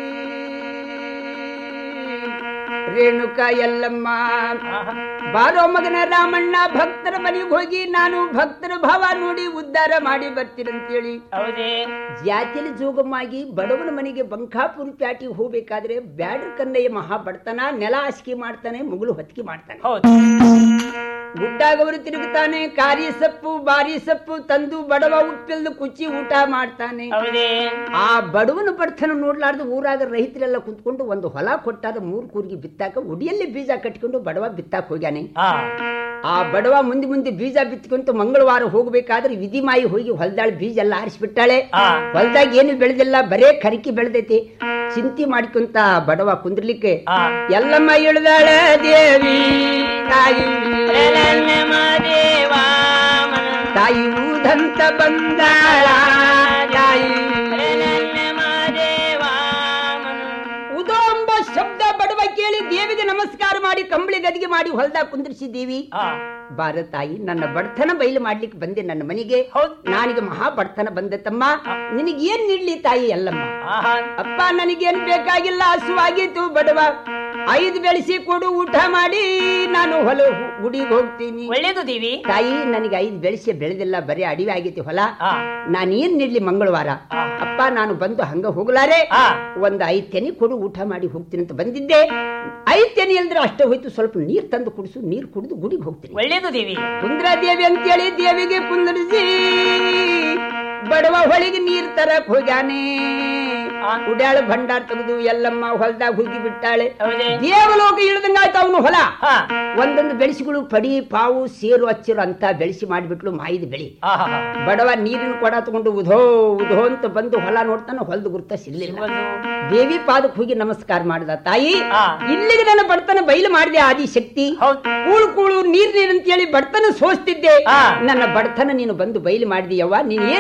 ರೇಣುಕ ಎಲ್ಲಮ್ಮ ಬಾರೋ ಮಗನ ರಾಮಣ್ಣ ಭಕ್ತರ ಮನೆಗೆ ಹೋಗಿ ನಾನು ಭಕ್ತರ ಭಾವ ನೋಡಿ ಉದ್ಧಾರ ಮಾಡಿ ಬರ್ತೀರಂತೇಳಿ ಹೌದೇ ಜಾತಿಲಿ ಜೋಗಮ್ಮಾಗಿ ಬಡವನ ಮನೆಗೆ ಬಂಕಾಪುರ ಪ್ಯಾಟಿಗೆ ಹೋಗ್ಬೇಕಾದ್ರೆ ಬ್ಯಾಡ್ರ ಕನ್ನಯ್ಯ ಮಹಾ ಬಡ್ತಾನ ನೆಲ ಹಾಸಿಗೆ ಮಾಡ್ತಾನೆ ಮುಗುಳು ಹೊತ್ತಿಗೆ ಮಾಡ್ತಾನೆ ಗುಡ್ಡಾಗವರು ತಿರುಗುತ್ತಾನೆ ಕಾರಿ ಸೊಪ್ಪು ಬಾರಿ ಸೊಪ್ಪು ತಂದು ಬಡವ ಉಪ್ಪಿಲ್ದು ಕುಚ್ಚಿ ಊಟ ಮಾಡ್ತಾನೆ ಆ ಬಡವನ ಬಡ್ತನ ನೋಡ್ಲಾರ್ದು ಊರಾಗ ರೈತರೆಲ್ಲ ಕುಂತ್ಕೊಂಡು ಒಂದು ಹೊಲ ಕೊಟ್ಟಾರ ಮೂರ್ ಕೂರ್ಗಿ ಬಿತ್ತಾಕ ಉಡಿಯಲ್ಲಿ ಬೀಜ ಕಟ್ಕೊಂಡು ಬಡವ ಬಿತ್ತಾಕ ಹೋಗ್ಯಾನೆ ಆ ಬಡವ ಮುಂದೆ ಮುಂದೆ ಬೀಜ ಬಿತ್ಕೊಂತ ಮಂಗಳವಾರ ಹೋಗ್ಬೇಕಾದ್ರೆ ವಿಧಿಮಾಯಿ ಹೋಗಿ ಹೊಲದಾಳ ಬೀಜ ಎಲ್ಲ ಆರಿಸ್ಬಿಟ್ಟಾಳೆ ಹೊಲದಾಗ ಏನು ಬೆಳೆದಿಲ್ಲ ಬರೇ ಕರಿಕಿ ಬೆಳೆದೈತಿ ಚಿಂತೆ ಮಾಡ್ಕೊಂತ ಆ ಬಡವ ಕುಂದ್ರಲಿಕ್ಕೆ ಎಲ್ಲಮ್ಮ ಇಳ್ದಾಳ ದೇವಿ ತಾಯಿ ತಾಯಿ ಊದಂತ ಬಂದಾಳ ತಾಯಿ ಉದೋ ಎಂಬ ಶಬ್ದ ಬಡವ ಕೇಳಿ ದೇವಿಗೆ ನಮಸ್ಕಾರ ಮಾಡಿ ಕಂಬಳಿ ಗದಿಗೆ ಮಾಡಿ ಹೊಲದಾಗ ಕುಂದ್ರಿಸಿದ್ದೀವಿ ಬಾರ ತಾಯಿ ನನ್ನ ಬಡತನ ಬಯಲು ಮಾಡ್ಲಿಕ್ಕೆ ಬಂದೆ ನನ್ನ ಮನೆಗೆ ನಾನಿಗೆ ಮಹಾ ಬಡತನ ಬಂದೆ ತಮ್ಮ ನಿನಗೆ ಏನ್ ನೀಡ್ಲಿ ತಾಯಿ ಅಲ್ಲಮ್ಮ ಅಪ್ಪ ನನಗೇನ್ ಬೇಕಾಗಿಲ್ಲ ಹಸುವಾಗಿತ್ತು ಬಡವ ಐದು ಬೆಳೆಸಿ ಕೊಡು ಊಟ ಮಾಡಿ ನಾನು ಹೊಲ ಗುಡಿಗೆ ಹೋಗ್ತೀನಿ ಒಳ್ಳೇದು ದೇವಿ ತಾಯಿ ನನಗೆ ಐದು ಬೆಳೆಸಿ ಬೆಳೆದಿಲ್ಲ ಬರೀ ಅಡಿವೆ ಆಗೈತಿ ಹೊಲ ನಾನು ಏನ್ ನೀಡ್ಲಿ ಮಂಗಳವಾರ ಅಪ್ಪ ನಾನು ಬಂದು ಹಂಗ ಹೋಗ್ಲಾರೆ ಒಂದ್ ಐದ್ ತೆನಿ ಕೊಡು ಊಟ ಮಾಡಿ ಹೋಗ್ತೀನಿ ಅಂತ ಬಂದಿದ್ದೆ ಐದ್ ತೆನಿ ಅಂದ್ರೆ ಅಷ್ಟೇ ಹೋಯ್ತು ಸ್ವಲ್ಪ ನೀರ್ ತಂದು ಕುಡಿಸು ನೀರ್ ಕುಡಿದು ಗುಡಿಗೆ ಹೋಗ್ತೀನಿ ಒಳ್ಳೇದು ದೇವಿ ಕುಂದ್ರ ದೇವಿ ಅಂತೇಳಿ ದೇವಿಗೆ ಕುಂದರಿಸಿ ಬಡವ ಹೊಳಿಗೆ ನೀರ್ ತರಕ್ ಹೋಗ್ಯಾನೆ ಉಡ್ಯಾಳ ಭಂಡಾರ ತೆಗೆದು ಎಲ್ಲಮ್ಮ ಹೊಲದಾಗ ಹೋಗಿ ಬಿಟ್ಟಾಳೆ ದೇವಲೋಕ ಇಳ್ದಂಗಾಯ್ತು ಅವನು ಹೊಲ ಒಂದೊಂದು ಬೆಳೆಸಿಗಳು ಪಡಿ ಪಾವು ಸೇರು ಹಚ್ಚಿರು ಅಂತ ಬೆಳೆಸಿ ಮಾಡಿಬಿಟ್ಲು ಮಾಯಿದ ಬೆಳಿ ಬಡವ ನೀರಿನ ಕೊಡ ತಗೊಂಡು ಉಧೋ ಉಧೋ ಅಂತ ಬಂದು ಹೊಲ ನೋಡ್ತಾನೆ ಹೊಲದ ಗುರ್ತ ಸಿಗ್ಲಿಲ್ಲ ದೇವಿ ಪಾದಕ್ಕೆ ಹೋಗಿ ನಮಸ್ಕಾರ ಮಾಡಿದ ತಾಯಿ ಇಲ್ಲಿಗೆ ನನ್ನ ಬಡತನ ಬಯಲು ಮಾಡಿದೆ ಆದಿ ಶಕ್ತಿ ಕೂಳು ಕೂಳು ನೀರ್ ನೀರ್ ಅಂತೇಳಿ ಬಡತನ ಸೋಸ್ತಿದ್ದೆ ನನ್ನ ಬಡತನ ನೀನು ಬಂದು ಬಯಲು ಮಾಡಿದೆಯವ್ವ ನೀನ್ ಏನ್